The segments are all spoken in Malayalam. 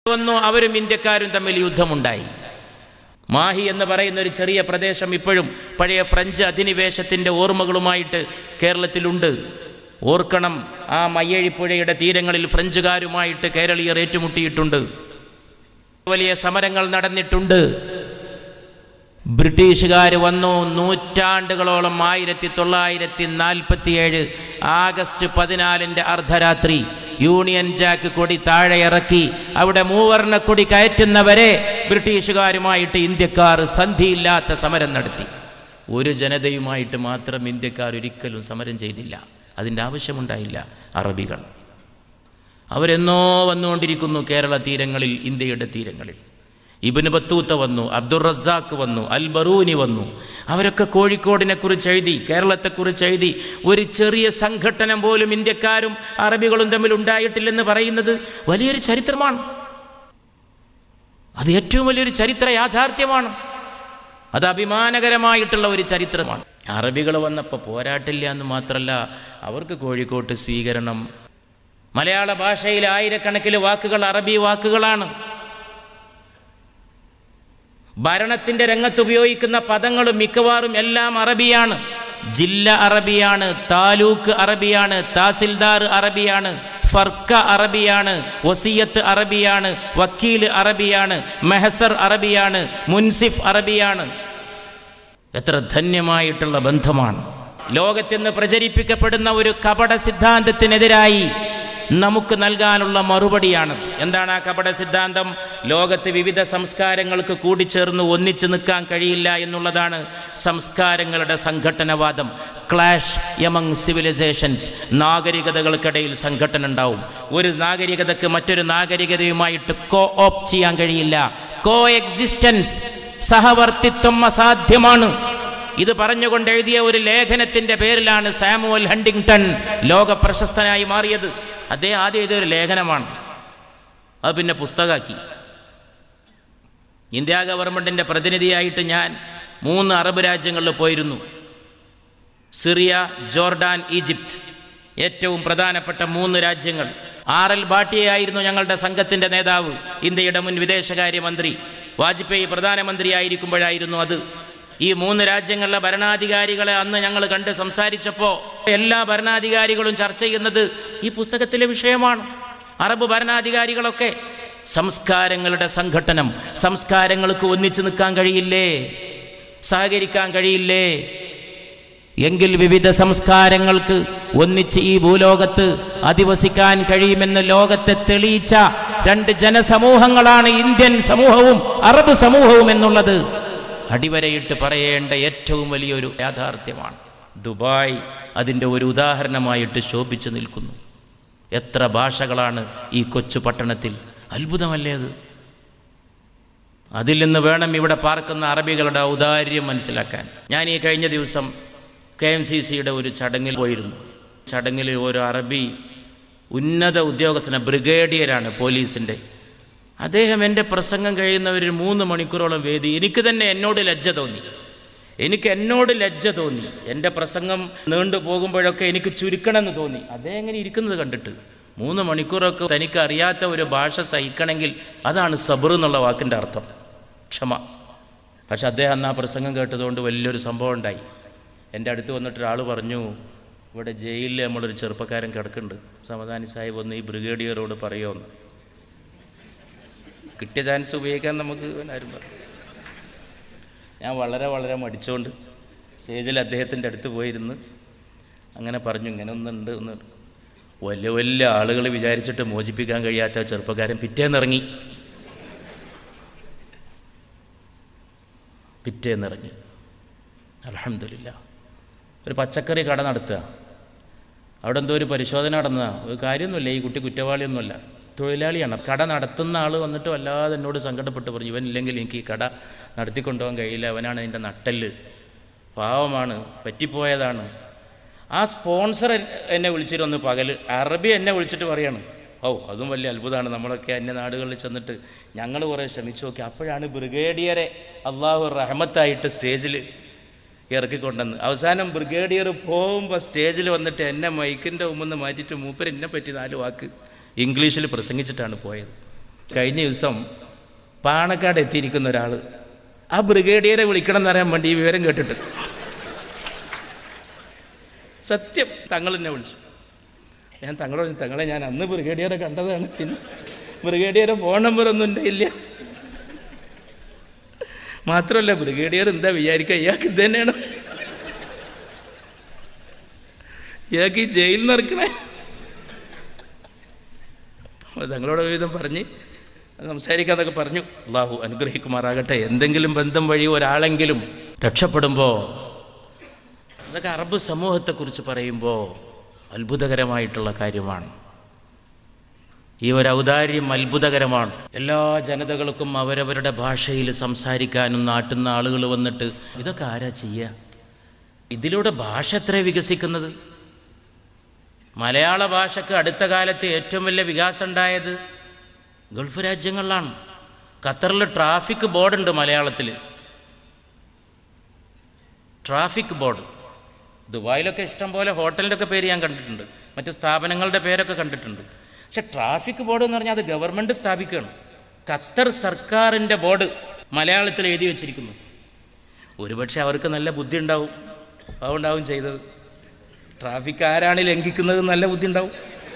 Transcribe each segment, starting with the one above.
വന്നു അവരും ഇന്ത്യക്കാരും തമ്മിൽ യുദ്ധമുണ്ടായി മാഹി എന്ന് പറയുന്ന ഒരു ചെറിയ പ്രദേശം ഇപ്പോഴും പഴയ ഫ്രഞ്ച് അധിനിവേശത്തിൻ്റെ ഓർമ്മകളുമായിട്ട് കേരളത്തിലുണ്ട് ഓർക്കണം ആ മയ്യഴിപ്പുഴയുടെ തീരങ്ങളിൽ ഫ്രഞ്ചുകാരുമായിട്ട് കേരളീയർ ഏറ്റുമുട്ടിയിട്ടുണ്ട് വലിയ സമരങ്ങൾ നടന്നിട്ടുണ്ട് ബ്രിട്ടീഷുകാർ വന്നു നൂറ്റാണ്ടുകളോളം ആയിരത്തി തൊള്ളായിരത്തി നാൽപ്പത്തിയേഴ് ആഗസ്റ്റ് പതിനാലിൻ്റെ അർദ്ധരാത്രി യൂണിയൻ ജാക്ക് കൊടി താഴെ ഇറക്കി അവിടെ മൂവർണ്ണ കൊടി കയറ്റുന്നവരെ ബ്രിട്ടീഷുകാരുമായിട്ട് ഇന്ത്യക്കാർ സന്ധിയില്ലാത്ത സമരം നടത്തി ഒരു ജനതയുമായിട്ട് മാത്രം ഇന്ത്യക്കാർ ഒരിക്കലും സമരം ചെയ്തില്ല അതിൻ്റെ ആവശ്യമുണ്ടായില്ല അറബികൾ അവരെന്നോ വന്നുകൊണ്ടിരിക്കുന്നു കേരള തീരങ്ങളിൽ ഇന്ത്യയുടെ തീരങ്ങളിൽ ഇബിന് ബത്തൂത്ത വന്നു അബ്ദുൾ റസാഖ് വന്നു അൽ ബറൂനി വന്നു അവരൊക്കെ കോഴിക്കോടിനെ കുറിച്ച് എഴുതി കേരളത്തെക്കുറിച്ച് എഴുതി ഒരു ചെറിയ സംഘട്ടനം പോലും ഇന്ത്യക്കാരും അറബികളും തമ്മിൽ ഉണ്ടായിട്ടില്ലെന്ന് പറയുന്നത് വലിയൊരു ചരിത്രമാണ് അത് ഏറ്റവും വലിയൊരു ചരിത്ര യാഥാർത്ഥ്യമാണ് അത് അഭിമാനകരമായിട്ടുള്ള ഒരു ചരിത്രമാണ് അറബികൾ വന്നപ്പോൾ പോരാട്ടില്ല എന്ന് മാത്രമല്ല അവർക്ക് കോഴിക്കോട്ട് സ്വീകരണം മലയാള ഭാഷയിൽ ആയിരക്കണക്കിന് വാക്കുകൾ അറബി വാക്കുകളാണ് ഭരണത്തിന്റെ രംഗത്ത് ഉപയോഗിക്കുന്ന പദങ്ങളും മിക്കവാറും എല്ലാം അറബിയാണ് ജില്ല അറബിയാണ് താലൂക്ക് അറബിയാണ് താസിൽദാർ അറബിയാണ് ഫർക്ക അറബിയാണ് വസിയത്ത് അറബിയാണ് വക്കീൽ അറബിയാണ് മെഹസർ അറബിയാണ് മുൻസിഫ് അറബിയാണ് എത്ര ധന്യമായിട്ടുള്ള ബന്ധമാണ് ലോകത്തിന്ന് പ്രചരിപ്പിക്കപ്പെടുന്ന ഒരു കപട സിദ്ധാന്തത്തിനെതിരായി നമുക്ക് നൽകാനുള്ള മറുപടിയാണ് എന്താണ് ആ കപട സിദ്ധാന്തം ലോകത്ത് വിവിധ സംസ്കാരങ്ങൾക്ക് കൂടിച്ചേർന്ന് ഒന്നിച്ചു നിൽക്കാൻ കഴിയില്ല എന്നുള്ളതാണ് സംസ്കാരങ്ങളുടെ സംഘട്ടനവാദം ക്ലാഷ് എമംഗ് സിവിലൈസേഷൻസ് നാഗരികതകൾക്കിടയിൽ സംഘട്ടനം ഉണ്ടാവും ഒരു നാഗരികതയ്ക്ക് മറ്റൊരു നാഗരികതയുമായിട്ട് കോ ഓപ്പ് ചെയ്യാൻ കഴിയില്ല കോ എക്സിസ്റ്റൻസ് സഹവർത്തിത്വം അസാധ്യമാണ് ഇത് പറഞ്ഞുകൊണ്ട് എഴുതിയ ഒരു ലേഖനത്തിന്റെ പേരിലാണ് സാമുവൽ ഹണ്ടിങ്ടൺ ലോക പ്രശസ്തനായി മാറിയത് അദ്ദേഹം ആദ്യം എഴുതിയ ഒരു ലേഖനമാണ് അത് പിന്നെ പുസ്തകമാക്കി ഇന്ത്യ ഗവൺമെൻറ്റിൻ്റെ പ്രതിനിധിയായിട്ട് ഞാൻ മൂന്ന് അറബ് രാജ്യങ്ങളിൽ പോയിരുന്നു സിറിയ ജോർഡാൻ ഈജിപ്ത് ഏറ്റവും പ്രധാനപ്പെട്ട മൂന്ന് രാജ്യങ്ങൾ ആർ എൽ ഭാട്ടിയായിരുന്നു ഞങ്ങളുടെ സംഘത്തിൻ്റെ നേതാവ് ഇന്ത്യയുടെ മുൻ വിദേശകാര്യമന്ത്രി വാജ്പേയി പ്രധാനമന്ത്രിയായിരിക്കുമ്പോഴായിരുന്നു അത് ഈ മൂന്ന് രാജ്യങ്ങളിലെ ഭരണാധികാരികളെ അന്ന് ഞങ്ങൾ കണ്ട് സംസാരിച്ചപ്പോൾ എല്ലാ ഭരണാധികാരികളും ചർച്ച ചെയ്യുന്നത് ഈ പുസ്തകത്തിലെ വിഷയമാണ് അറബ് ഭരണാധികാരികളൊക്കെ സംസ്കാരങ്ങളുടെ സംഘട്ടനം സംസ്കാരങ്ങൾക്ക് ഒന്നിച്ചു നിൽക്കാൻ കഴിയില്ലേ സഹകരിക്കാൻ കഴിയില്ലേ എങ്കിൽ വിവിധ സംസ്കാരങ്ങൾക്ക് ഒന്നിച്ച് ഈ ഭൂലോകത്ത് അധിവസിക്കാൻ കഴിയുമെന്ന് ലോകത്തെ തെളിയിച്ച രണ്ട് ജനസമൂഹങ്ങളാണ് ഇന്ത്യൻ സമൂഹവും അറബ് സമൂഹവും എന്നുള്ളത് അടിവരയിട്ട് പറയേണ്ട ഏറ്റവും വലിയൊരു യാഥാർത്ഥ്യമാണ് ദുബായ് അതിൻ്റെ ഒരു ഉദാഹരണമായിട്ട് ശോഭിച്ചു നിൽക്കുന്നു എത്ര ഭാഷകളാണ് ഈ കൊച്ചു പട്ടണത്തിൽ അത്ഭുതമല്ലേ അത് അതിൽ നിന്ന് വേണം ഇവിടെ പാർക്കുന്ന അറബികളുടെ ഔദാര്യം മനസ്സിലാക്കാൻ ഞാൻ ഈ കഴിഞ്ഞ ദിവസം കെ എം സി സിയുടെ ഒരു ചടങ്ങിൽ പോയിരുന്നു ചടങ്ങിൽ ഒരു അറബി ഉന്നത ഉദ്യോഗസ്ഥന ബ്രിഗേഡിയറാണ് പോലീസിൻ്റെ അദ്ദേഹം എൻ്റെ പ്രസംഗം കഴിയുന്ന ഒരു മൂന്ന് മണിക്കൂറോളം വേദി എനിക്ക് തന്നെ എന്നോട് ലജ്ജ തോന്നി എനിക്ക് എന്നോട് ലജ്ജ തോന്നി എൻ്റെ പ്രസംഗം നീണ്ടു പോകുമ്പോഴൊക്കെ എനിക്ക് ചുരുക്കണമെന്ന് തോന്നി അദ്ദേഹം എങ്ങനെ ഇരിക്കുന്നത് കണ്ടിട്ട് മൂന്ന് മണിക്കൂറൊക്കെ തനിക്ക് അറിയാത്ത ഒരു ഭാഷ സഹിക്കണമെങ്കിൽ അതാണ് സബർ എന്നുള്ള വാക്കിൻ്റെ അർത്ഥം ക്ഷമ പക്ഷെ അദ്ദേഹം അന്ന് ആ പ്രസംഗം കേട്ടതുകൊണ്ട് വലിയൊരു സംഭവം ഉണ്ടായി എൻ്റെ അടുത്ത് വന്നിട്ട് ഒരാൾ പറഞ്ഞു ഇവിടെ ജയിലിൽ നമ്മളൊരു ചെറുപ്പക്കാരൻ കിടക്കുന്നുണ്ട് സമദാനി സാഹിബ് ഒന്ന് ഈ ബ്രിഗേഡിയറോട് പറയുമെന്ന് കിട്ടിയ ചാൻസ് ഉപയോഗിക്കാൻ നമുക്ക് ആരും പറഞ്ഞു ഞാൻ വളരെ വളരെ മടിച്ചുകൊണ്ട് സ്റ്റേജിൽ അദ്ദേഹത്തിൻ്റെ അടുത്ത് പോയിരുന്ന് അങ്ങനെ പറഞ്ഞു ഇങ്ങനെ ഒന്നുണ്ട് ഒന്ന് വലിയ വലിയ ആളുകൾ വിചാരിച്ചിട്ട് മോചിപ്പിക്കാൻ കഴിയാത്ത ചെറുപ്പക്കാരൻ പിറ്റേന്നിറങ്ങി പിറ്റേന്നിറങ്ങി അലഹമില്ല ഒരു പച്ചക്കറി കട നടത്തുക അവിടെ എന്തോ ഒരു പരിശോധന നടന്നതാ ഒരു കാര്യമൊന്നുമില്ല ഈ കുട്ടി കുറ്റവാളിയൊന്നുമല്ല തൊഴിലാളിയാണ് കട നടത്തുന്ന ആൾ വന്നിട്ട് വല്ലാതെ എന്നോട് സങ്കടപ്പെട്ട് പറഞ്ഞു ഇവൻ ഇല്ലെങ്കിൽ എനിക്ക് ഈ കട നടത്തിക്കൊണ്ടുപോകാൻ കഴിയില്ല അവനാണ് എൻ്റെ നട്ടല് പാവമാണ് പറ്റിപ്പോയതാണ് ആ സ്പോൺസർ എന്നെ വിളിച്ചിട്ടൊന്ന് പകൽ അറബി എന്നെ വിളിച്ചിട്ട് പറയാണ് ഓ അതും വലിയ അത്ഭുതമാണ് നമ്മളൊക്കെ അന്യ നാടുകളിൽ ചെന്നിട്ട് ഞങ്ങൾ കുറേ ശ്രമിച്ചു നോക്കി അപ്പോഴാണ് ബ്രിഗേഡിയറെ അള്ളാഹു റഹമത്തായിട്ട് സ്റ്റേജിൽ ഇറക്കിക്കൊണ്ടെന്ന് അവസാനം ബ്രിഗേഡിയർ പോകുമ്പോൾ സ്റ്റേജിൽ വന്നിട്ട് എന്നെ മൈക്കിൻ്റെ മുമ്പ് മാറ്റിയിട്ട് മൂപ്പർ എന്നെ പറ്റി നാല് വാക്ക് ഇംഗ്ലീഷിൽ പ്രസംഗിച്ചിട്ടാണ് പോയത് കഴിഞ്ഞ ദിവസം പാണക്കാട് എത്തിയിരിക്കുന്ന ഒരാൾ ആ ബ്രിഗേഡിയറെ വിളിക്കണം എന്ന് അറിയാൻ വേണ്ടി ഈ വിവരം കേട്ടിട്ട് സത്യം തങ്ങൾ എന്നെ വിളിച്ചു ഞാൻ തങ്ങളോട് പറഞ്ഞു, തങ്ങളെ ഞാൻ അന്ന് ബ്രിഗേഡിയറെ കണ്ടതാണ് പിന്നെ ബ്രിഗേഡിയറെ ഫോൺ നമ്പർ ഒന്നും എൻ്റെ ഇല്ല മാത്രമല്ല ബ്രിഗേഡിയർ എന്താ വിചാരിക്കുക ഇയാൾക്ക് ഇത് തന്നെയാണ് ഇയാൾക്ക് ഈ ജയിലിൽ നിന്ന് ഇറക്കണേ അപ്പോൾ തങ്ങളോട് വിധം പറഞ്ഞ് സംസാരിക്കാന്നൊക്കെ പറഞ്ഞു അള്ളാഹു അനുഗ്രഹിക്കുമാറാകട്ടെ എന്തെങ്കിലും ബന്ധം വഴി ഒരാളെങ്കിലും രക്ഷപ്പെടുമ്പോൾ അതൊക്കെ അറബ് സമൂഹത്തെക്കുറിച്ച് പറയുമ്പോൾ അത്ഭുതകരമായിട്ടുള്ള കാര്യമാണ് ഈ ഒരു ഔദാര്യം അത്ഭുതകരമാണ് എല്ലാ ജനതകൾക്കും അവരവരുടെ ഭാഷയിൽ സംസാരിക്കാനും നാട്ടുന്ന ആളുകൾ വന്നിട്ട് ഇതൊക്കെ ആരാ ചെയ്യുക ഇതിലൂടെ ഭാഷ എത്ര വികസിക്കുന്നത് മലയാള ഭാഷയ്ക്ക് അടുത്ത കാലത്ത് ഏറ്റവും വലിയ വികാസം ഉണ്ടായത് ഗൾഫ് രാജ്യങ്ങളിലാണ് ഖത്തറിൽ ട്രാഫിക് ബോർഡുണ്ട് മലയാളത്തിൽ ട്രാഫിക് ബോർഡ് ദുബായിലൊക്കെ ഇഷ്ടം പോലെ ഹോട്ടലിൻ്റെ ഒക്കെ പേര് ഞാൻ കണ്ടിട്ടുണ്ട് മറ്റ് സ്ഥാപനങ്ങളുടെ പേരൊക്കെ കണ്ടിട്ടുണ്ട് പക്ഷെ ട്രാഫിക് ബോർഡ് എന്ന് പറഞ്ഞാൽ അത് ഗവൺമെൻറ് സ്ഥാപിക്കുകയാണ് ഖത്തർ സർക്കാരിൻ്റെ ബോർഡ് മലയാളത്തിൽ എഴുതി വെച്ചിരിക്കുന്നു ഒരുപക്ഷെ അവർക്ക് നല്ല ബുദ്ധി ഉണ്ടാവും അതുകൊണ്ടാവും ചെയ്തത് ട്രാഫിക് ആരാണ് ലംഘിക്കുന്നത് നല്ല ബുദ്ധി ഉണ്ടാവും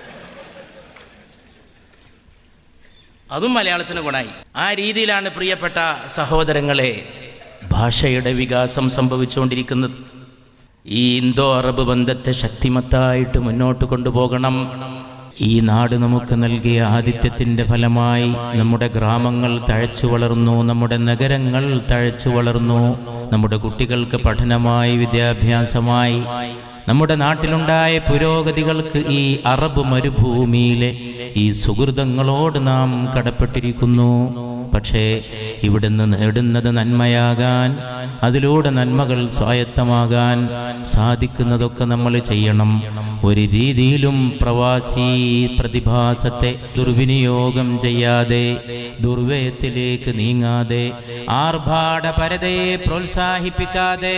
അതും മലയാളത്തിന് ഗുണമായി ആ രീതിയിലാണ് പ്രിയപ്പെട്ട സഹോദരങ്ങളെ ഭാഷയുടെ വികാസം സംഭവിച്ചുകൊണ്ടിരിക്കുന്നത് ഈ ഇന്തോ അറബ് ബന്ധത്തെ ശക്തിമത്തായിട്ട് മുന്നോട്ട് കൊണ്ടുപോകണം ഈ നാട് നമുക്ക് നൽകിയ ആതിഥ്യത്തിൻ്റെ ഫലമായി നമ്മുടെ ഗ്രാമങ്ങൾ തഴച്ചു വളർന്നു നമ്മുടെ നഗരങ്ങൾ തഴച്ചു വളർന്നു നമ്മുടെ കുട്ടികൾക്ക് പഠനമായി വിദ്യാഭ്യാസമായി നമ്മുടെ നാട്ടിലുണ്ടായ പുരോഗതികൾക്ക് ഈ അറബ് മരുഭൂമിയിലെ ഈ സുഹൃതങ്ങളോട് നാം കടപ്പെട്ടിരിക്കുന്നു പക്ഷേ ഇവിടുന്ന് നേടുന്നത് നന്മയാകാൻ അതിലൂടെ നന്മകൾ സ്വായത്തമാകാൻ സാധിക്കുന്നതൊക്കെ നമ്മൾ ചെയ്യണം ഒരു രീതിയിലും പ്രവാസി പ്രതിഭാസത്തെ ദുർവിനിയോഗം ചെയ്യാതെ ദുർവ്യയത്തിലേക്ക് നീങ്ങാതെ ആർഭാടപരതയെ പ്രോത്സാഹിപ്പിക്കാതെ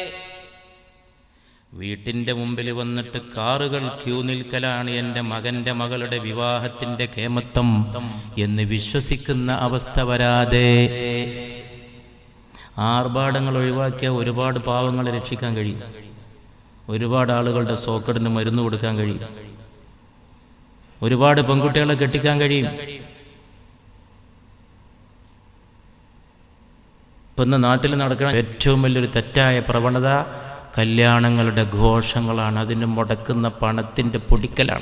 വീട്ടിൻ്റെ മുമ്പിൽ വന്നിട്ട് കാറുകൾ ക്യൂ നിൽക്കലാണ് എൻ്റെ മകൻ്റെ മകളുടെ വിവാഹത്തിൻ്റെ കേമത്വം എന്ന് വിശ്വസിക്കുന്ന അവസ്ഥ വരാതെ ആർഭാടങ്ങൾ ഒഴിവാക്കിയ ഒരുപാട് പാവങ്ങളെ രക്ഷിക്കാൻ കഴിയും ഒരുപാട് ആളുകളുടെ സോക്കടിന് മരുന്ന് കൊടുക്കാൻ കഴിയും ഒരുപാട് പെൺകുട്ടികളെ കെട്ടിക്കാൻ കഴിയും ഇപ്പം ഇന്ന് നാട്ടിൽ നടക്കുന്ന ഏറ്റവും വലിയൊരു തെറ്റായ പ്രവണത കല്യാണങ്ങളുടെ ഘോഷങ്ങളാണ് അതിന് മുടക്കുന്ന പണത്തിൻ്റെ പൊടിക്കലാണ്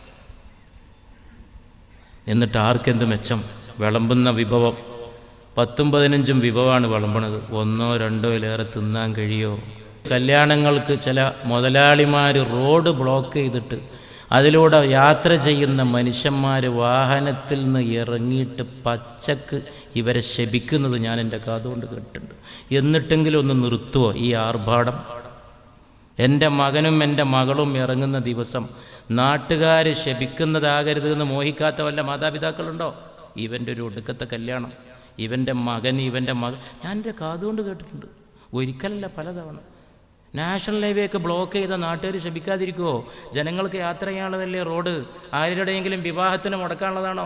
എന്നിട്ട് ആർക്കെന്ത് മെച്ചം വിളമ്പുന്ന വിഭവം പത്തും പതിനഞ്ചും വിഭവമാണ് വിളമ്പണത് ഒന്നോ രണ്ടോ ഇലേറെ തിന്നാൻ കഴിയോ കല്യാണങ്ങൾക്ക് ചില മുതലാളിമാർ റോഡ് ബ്ലോക്ക് ചെയ്തിട്ട് അതിലൂടെ യാത്ര ചെയ്യുന്ന മനുഷ്യന്മാർ വാഹനത്തിൽ നിന്ന് ഇറങ്ങിയിട്ട് പച്ചക്ക് ഇവരെ ശപിക്കുന്നത് ഞാൻ എൻ്റെ കാതുകൊണ്ട് കേട്ടിട്ടുണ്ട് എന്നിട്ടെങ്കിലും ഒന്ന് നിർത്തുമോ ഈ ആർഭാടം എൻ്റെ മകനും എൻ്റെ മകളും ഇറങ്ങുന്ന ദിവസം നാട്ടുകാർ ശപിക്കുന്നതാകരുത് എന്ന് മോഹിക്കാത്ത വല്ല മാതാപിതാക്കളുണ്ടോ ഇവൻ്റെ ഒരു ഒടുക്കത്തെ കല്യാണം ഇവൻ്റെ മകൻ ഇവൻ്റെ മകൻ ഞാൻ എൻ്റെ കാതുകൊണ്ട് കേട്ടിട്ടുണ്ട് ഒരിക്കലല്ല പലതവണ നാഷണൽ ഹൈവേ ഒക്കെ ബ്ലോക്ക് ചെയ്ത നാട്ടുകാർ ശപിക്കാതിരിക്കുമോ ജനങ്ങൾക്ക് യാത്ര ചെയ്യാനുള്ളതല്ലേ റോഡ് ആരുടെയെങ്കിലും വിവാഹത്തിന് മുടക്കാനുള്ളതാണോ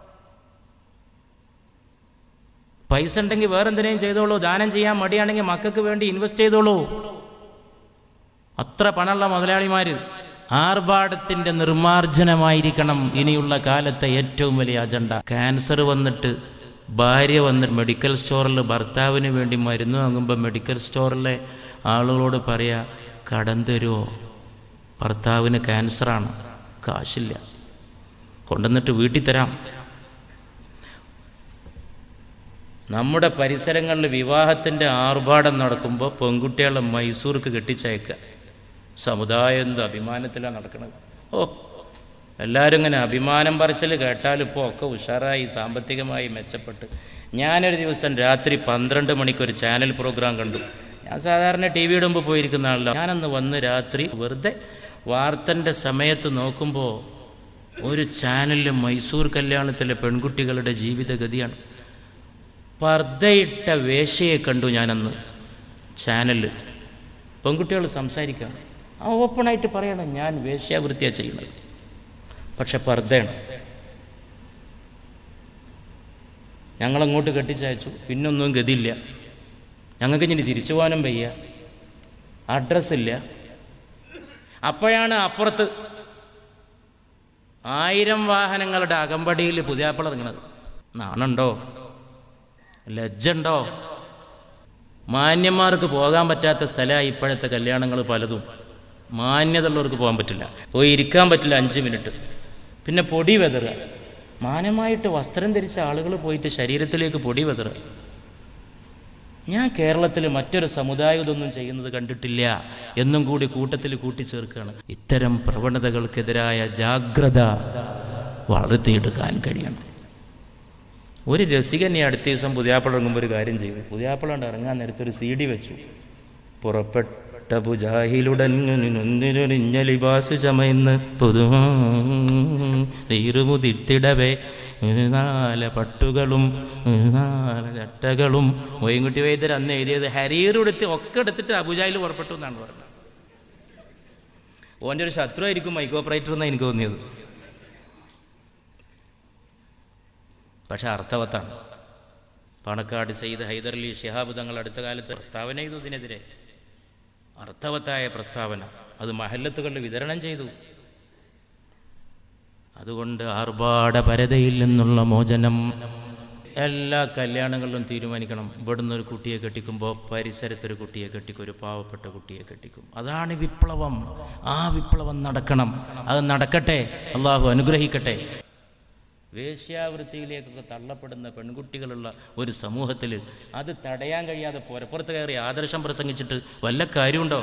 പൈസ ഉണ്ടെങ്കിൽ വേറെന്തിനേയും ചെയ്തോളൂ ദാനം ചെയ്യാൻ മടിയാണെങ്കിൽ മക്കൾക്ക് വേണ്ടി ഇൻവെസ്റ്റ് ചെയ്തോളൂ അത്ര പണമുള്ള മുതലാളിമാർ ആർഭാടത്തിൻ്റെ നിർമാർജനമായിരിക്കണം ഇനിയുള്ള കാലത്തെ ഏറ്റവും വലിയ അജണ്ട ക്യാൻസർ വന്നിട്ട് ഭാര്യ വന്നിട്ട് മെഡിക്കൽ സ്റ്റോറിൽ ഭർത്താവിന് വേണ്ടി മരുന്ന് വാങ്ങുമ്പോൾ മെഡിക്കൽ സ്റ്റോറിലെ ആളുകളോട് പറയാ കടം തരുമോ ഭർത്താവിന് ക്യാൻസറാണ് കാശില്ല കൊണ്ടുവന്നിട്ട് വീട്ടിൽ തരാം നമ്മുടെ പരിസരങ്ങളിൽ വിവാഹത്തിൻ്റെ ആർഭാടം നടക്കുമ്പോൾ പെൺകുട്ടികളെ മൈസൂർക്ക് കെട്ടിച്ചയക്കുക സമുദായം എന്ത് അഭിമാനത്തിലാണ് നടക്കുന്നത് ഓ എല്ലാവരും ഇങ്ങനെ അഭിമാനം പറച്ചിൽ കേട്ടാലിപ്പോൾ ഒക്കെ ഉഷാറായി സാമ്പത്തികമായി മെച്ചപ്പെട്ട് ഞാനൊരു ദിവസം രാത്രി പന്ത്രണ്ട് മണിക്കൊരു ചാനൽ പ്രോഗ്രാം കണ്ടു ഞാൻ സാധാരണ ടി വിയുടെ മുമ്പ് പോയിരിക്കുന്ന ആളല്ല ഞാനന്ന് വന്ന് രാത്രി വെറുതെ വാർത്തൻ്റെ സമയത്ത് നോക്കുമ്പോൾ ഒരു ചാനലിൽ മൈസൂർ കല്യാണത്തിലെ പെൺകുട്ടികളുടെ ജീവിതഗതിയാണ് പർദ്ദയിട്ട വേശ്യയെ കണ്ടു ഞാനന്ന് ചാനലിൽ പെൺകുട്ടികൾ സംസാരിക്കാം ആ ഓപ്പണായിട്ട് പറയണം ഞാൻ വേശ്യാവൃത്തിയാണ് ചെയ്യുന്നത് പക്ഷെ പർദ്ദയാണ് ഞങ്ങളങ്ങോട്ട് കെട്ടിച്ചയച്ചു പിന്നൊന്നും ഗതിയില്ല ഞങ്ങൾക്ക് ഇനി തിരിച്ചു പോകാനും വയ്യ അഡ്രസ്സില്ല അപ്പോഴാണ് അപ്പുറത്ത് ആയിരം വാഹനങ്ങളുടെ അകമ്പടിയിൽ പുതിയാപ്പിള ഇറങ്ങണത് നാണുണ്ടോ ലജ്ജുണ്ടോ മാന്യന്മാർക്ക് പോകാൻ പറ്റാത്ത സ്ഥലമായി ഇപ്പോഴത്തെ കല്യാണങ്ങൾ പലതും മാന്യത ഉള്ളവർക്ക് പോകാൻ പറ്റില്ല പോയി ഇരിക്കാൻ പറ്റില്ല അഞ്ച് മിനിറ്റ് പിന്നെ പൊടി വെതറുക മാന്യമായിട്ട് വസ്ത്രം ധരിച്ച ആളുകൾ പോയിട്ട് ശരീരത്തിലേക്ക് പൊടി വെതറുക ഞാൻ കേരളത്തിൽ മറ്റൊരു സമുദായം ഇതൊന്നും ചെയ്യുന്നത് കണ്ടിട്ടില്ല എന്നും കൂടി കൂട്ടത്തിൽ കൂട്ടിച്ചേർക്കുകയാണ് ഇത്തരം പ്രവണതകൾക്കെതിരായ ജാഗ്രത വളർത്തിയെടുക്കാൻ കഴിയണം ഒരു രസികൻ ഈ അടുത്ത ദിവസം പുതിയാപ്പിള ഇറങ്ങുമ്പോൾ ഒരു കാര്യം ചെയ്തു പുതിയാപ്പിള കൊണ്ട് ഇറങ്ങാൻ നേരത്തെ ഒരു സി ഡി വെച്ചു പുറപ്പെട്ട പുജാഹിലുടഞ്ഞലിബാസ് ചമയുന്ന് പുതുമുതിർത്തിടവേ നാല പട്ടുകളും നാല ചട്ടകളും മൊയ്ൻകുട്ടി വൈദ്യർ അന്ന് എഴുതിയത് ഹരീർ എടുത്ത് ഒക്കെ എടുത്തിട്ട് അബുജാഹിൽ പുറപ്പെട്ടു എന്നാണ് പറഞ്ഞത് ഓൻ്റെ ഒരു ശത്രു ആയിരിക്കും മൈക്ക് ഓപ്പറേറ്റർ എന്നാണ് എനിക്ക് തോന്നിയത് പക്ഷെ അർത്ഥവത്താണ് പാണക്കാട് സെയ്ദ് ഹൈദർലി ഷിഹാബ് തങ്ങൾ അടുത്ത കാലത്ത് പ്രസ്താവന ചെയ്തു ഇതിനെതിരെ അർത്ഥവത്തായ പ്രസ്താവന അത് മഹല്ലത്തുകളിൽ വിതരണം ചെയ്തു അതുകൊണ്ട് ആർഭാട പരതയിൽ നിന്നുള്ള മോചനം എല്ലാ കല്യാണങ്ങളിലും തീരുമാനിക്കണം ഇവിടുന്ന് ഒരു കുട്ടിയെ കെട്ടിക്കുമ്പോൾ പരിസരത്തൊരു കുട്ടിയെ കെട്ടിക്കും ഒരു പാവപ്പെട്ട കുട്ടിയെ കെട്ടിക്കും അതാണ് വിപ്ലവം ആ വിപ്ലവം നടക്കണം അത് നടക്കട്ടെ അള്ളാഹു അനുഗ്രഹിക്കട്ടെ വേശ്യാവൃത്തിയിലേക്കൊക്കെ തള്ളപ്പെടുന്ന പെൺകുട്ടികളുള്ള ഒരു സമൂഹത്തിൽ അത് തടയാൻ കഴിയാതെ പുറപ്പുറത്ത് കയറി ആദർശം പ്രസംഗിച്ചിട്ട് വല്ല കാര്യമുണ്ടോ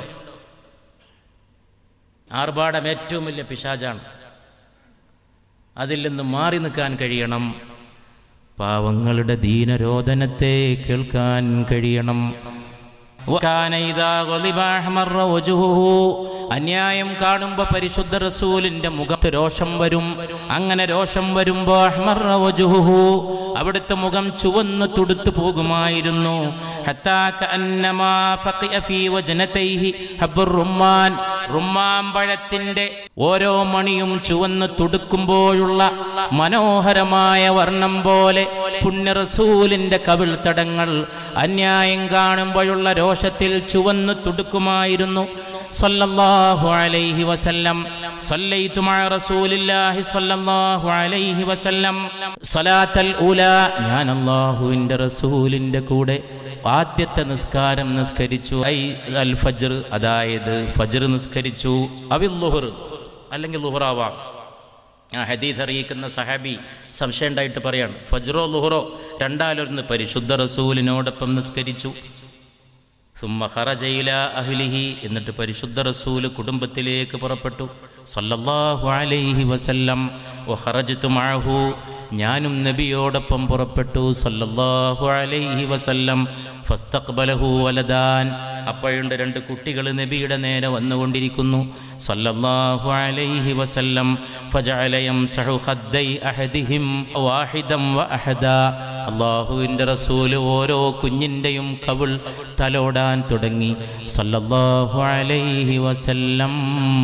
ആർഭാടം ഏറ്റവും വലിയ പിശാചാണ് അതിൽ നിന്ന് മാറി നിൽക്കാൻ കഴിയണം പാവങ്ങളുടെ ദീനരോധനത്തെ കേൾക്കാൻ കഴിയണം وكان إذا غضب أحمر وجهه അന്യായം കാണുമ്പോ പരിശുദ്ധ റസൂലിന്റെ മുഖത്ത് രോഷം വരും അങ്ങനെ രോഷം വരുമ്പോ അഹ്മറ വജുഹുഹു അവിടുത്തെ മുഖം ചുവന്ന് തുടുത്തു പോകുമായിരുന്നു ഹത്താ കഅന്നമാ ഫഖിഅ ഫീ വജ്നതൈഹി ഹബ്ബുർ റുമ്മാൻ റുമ്മാൻ പഴത്തിന്റെ ഓരോ മണിയും ചുവന്ന് തുടുക്കുമ്പോഴുള്ള മനോഹരമായ വർണ്ണം പോലെ പുണ്യ റസൂലിന്റെ കവിൾ തടങ്ങൾ അന്യായം കാണുമ്പോഴുള്ള രോഷത്തിൽ ചുവന്ന് തുടുക്കുമായിരുന്നു സല്ലല്ലാഹു അലൈഹി വസല്ലം സല്ലൈതു മഅ റസൂലില്ലാഹി സല്ലല്ലാഹു അലൈഹി വസല്ലം സലാത്തൽ ഊല ഞാൻ അല്ലാഹുവിൻ്റെ റസൂലിൻ്റെ കൂടെ ആദ്യത്തെ നിസ്കാരം നിസ്കരിച്ചു ഐ അൽ ഫജ്ർ അതായത് ഫജ്ർ നിസ്കരിച്ചു അവിൽ ലുഹർ അല്ലെങ്കിൽ ലുഹറാവാം ആ ഹദീദ് അറിയിക്കുന്ന സഹാബി സംശയം ഉണ്ടായിട്ട് പറയാണ് ഫജ്റോ ലുഹറോ രണ്ടാലൊന്ന് പരിശുദ്ധ റസൂലിനോടൊപ്പം നിസ്കരിച്ചു സുമ്മ ഖറജയില അഹ്ലിഹി എന്നിട്ട് പരിശുദ്ധ റസൂല് കുടുംബത്തിലേക്ക് പുറപ്പെട്ടു സല്ലല്ലാഹു അലൈഹി വസല്ലം വഖറജ്തു മഅഹു ഞാനും നബിയോടൊപ്പം പുറപ്പെട്ടു സല്ലല്ലാഹു അലൈഹി വസല്ലം ഫസ്തഖ്ബലഹു വലദാൻ അപ്പോഴുണ്ട് രണ്ട് കുട്ടികൾ നബിയുടെ നേരെ വന്നുകൊണ്ടിരിക്കുന്നു സല്ലല്ലാഹു അലൈഹി വസല്ലം ഫജഅല യംസഹു ഖദ്ദൈ അഹദിഹിം വാഹിദം വഅഹദാ അള്ളാഹുവിൻ്റെ റസൂല് ഓരോ കുഞ്ഞിൻ്റെയും കവിൾ തലോടാൻ തുടങ്ങി സല്ലല്ലാഹു അലൈഹി വസല്ലം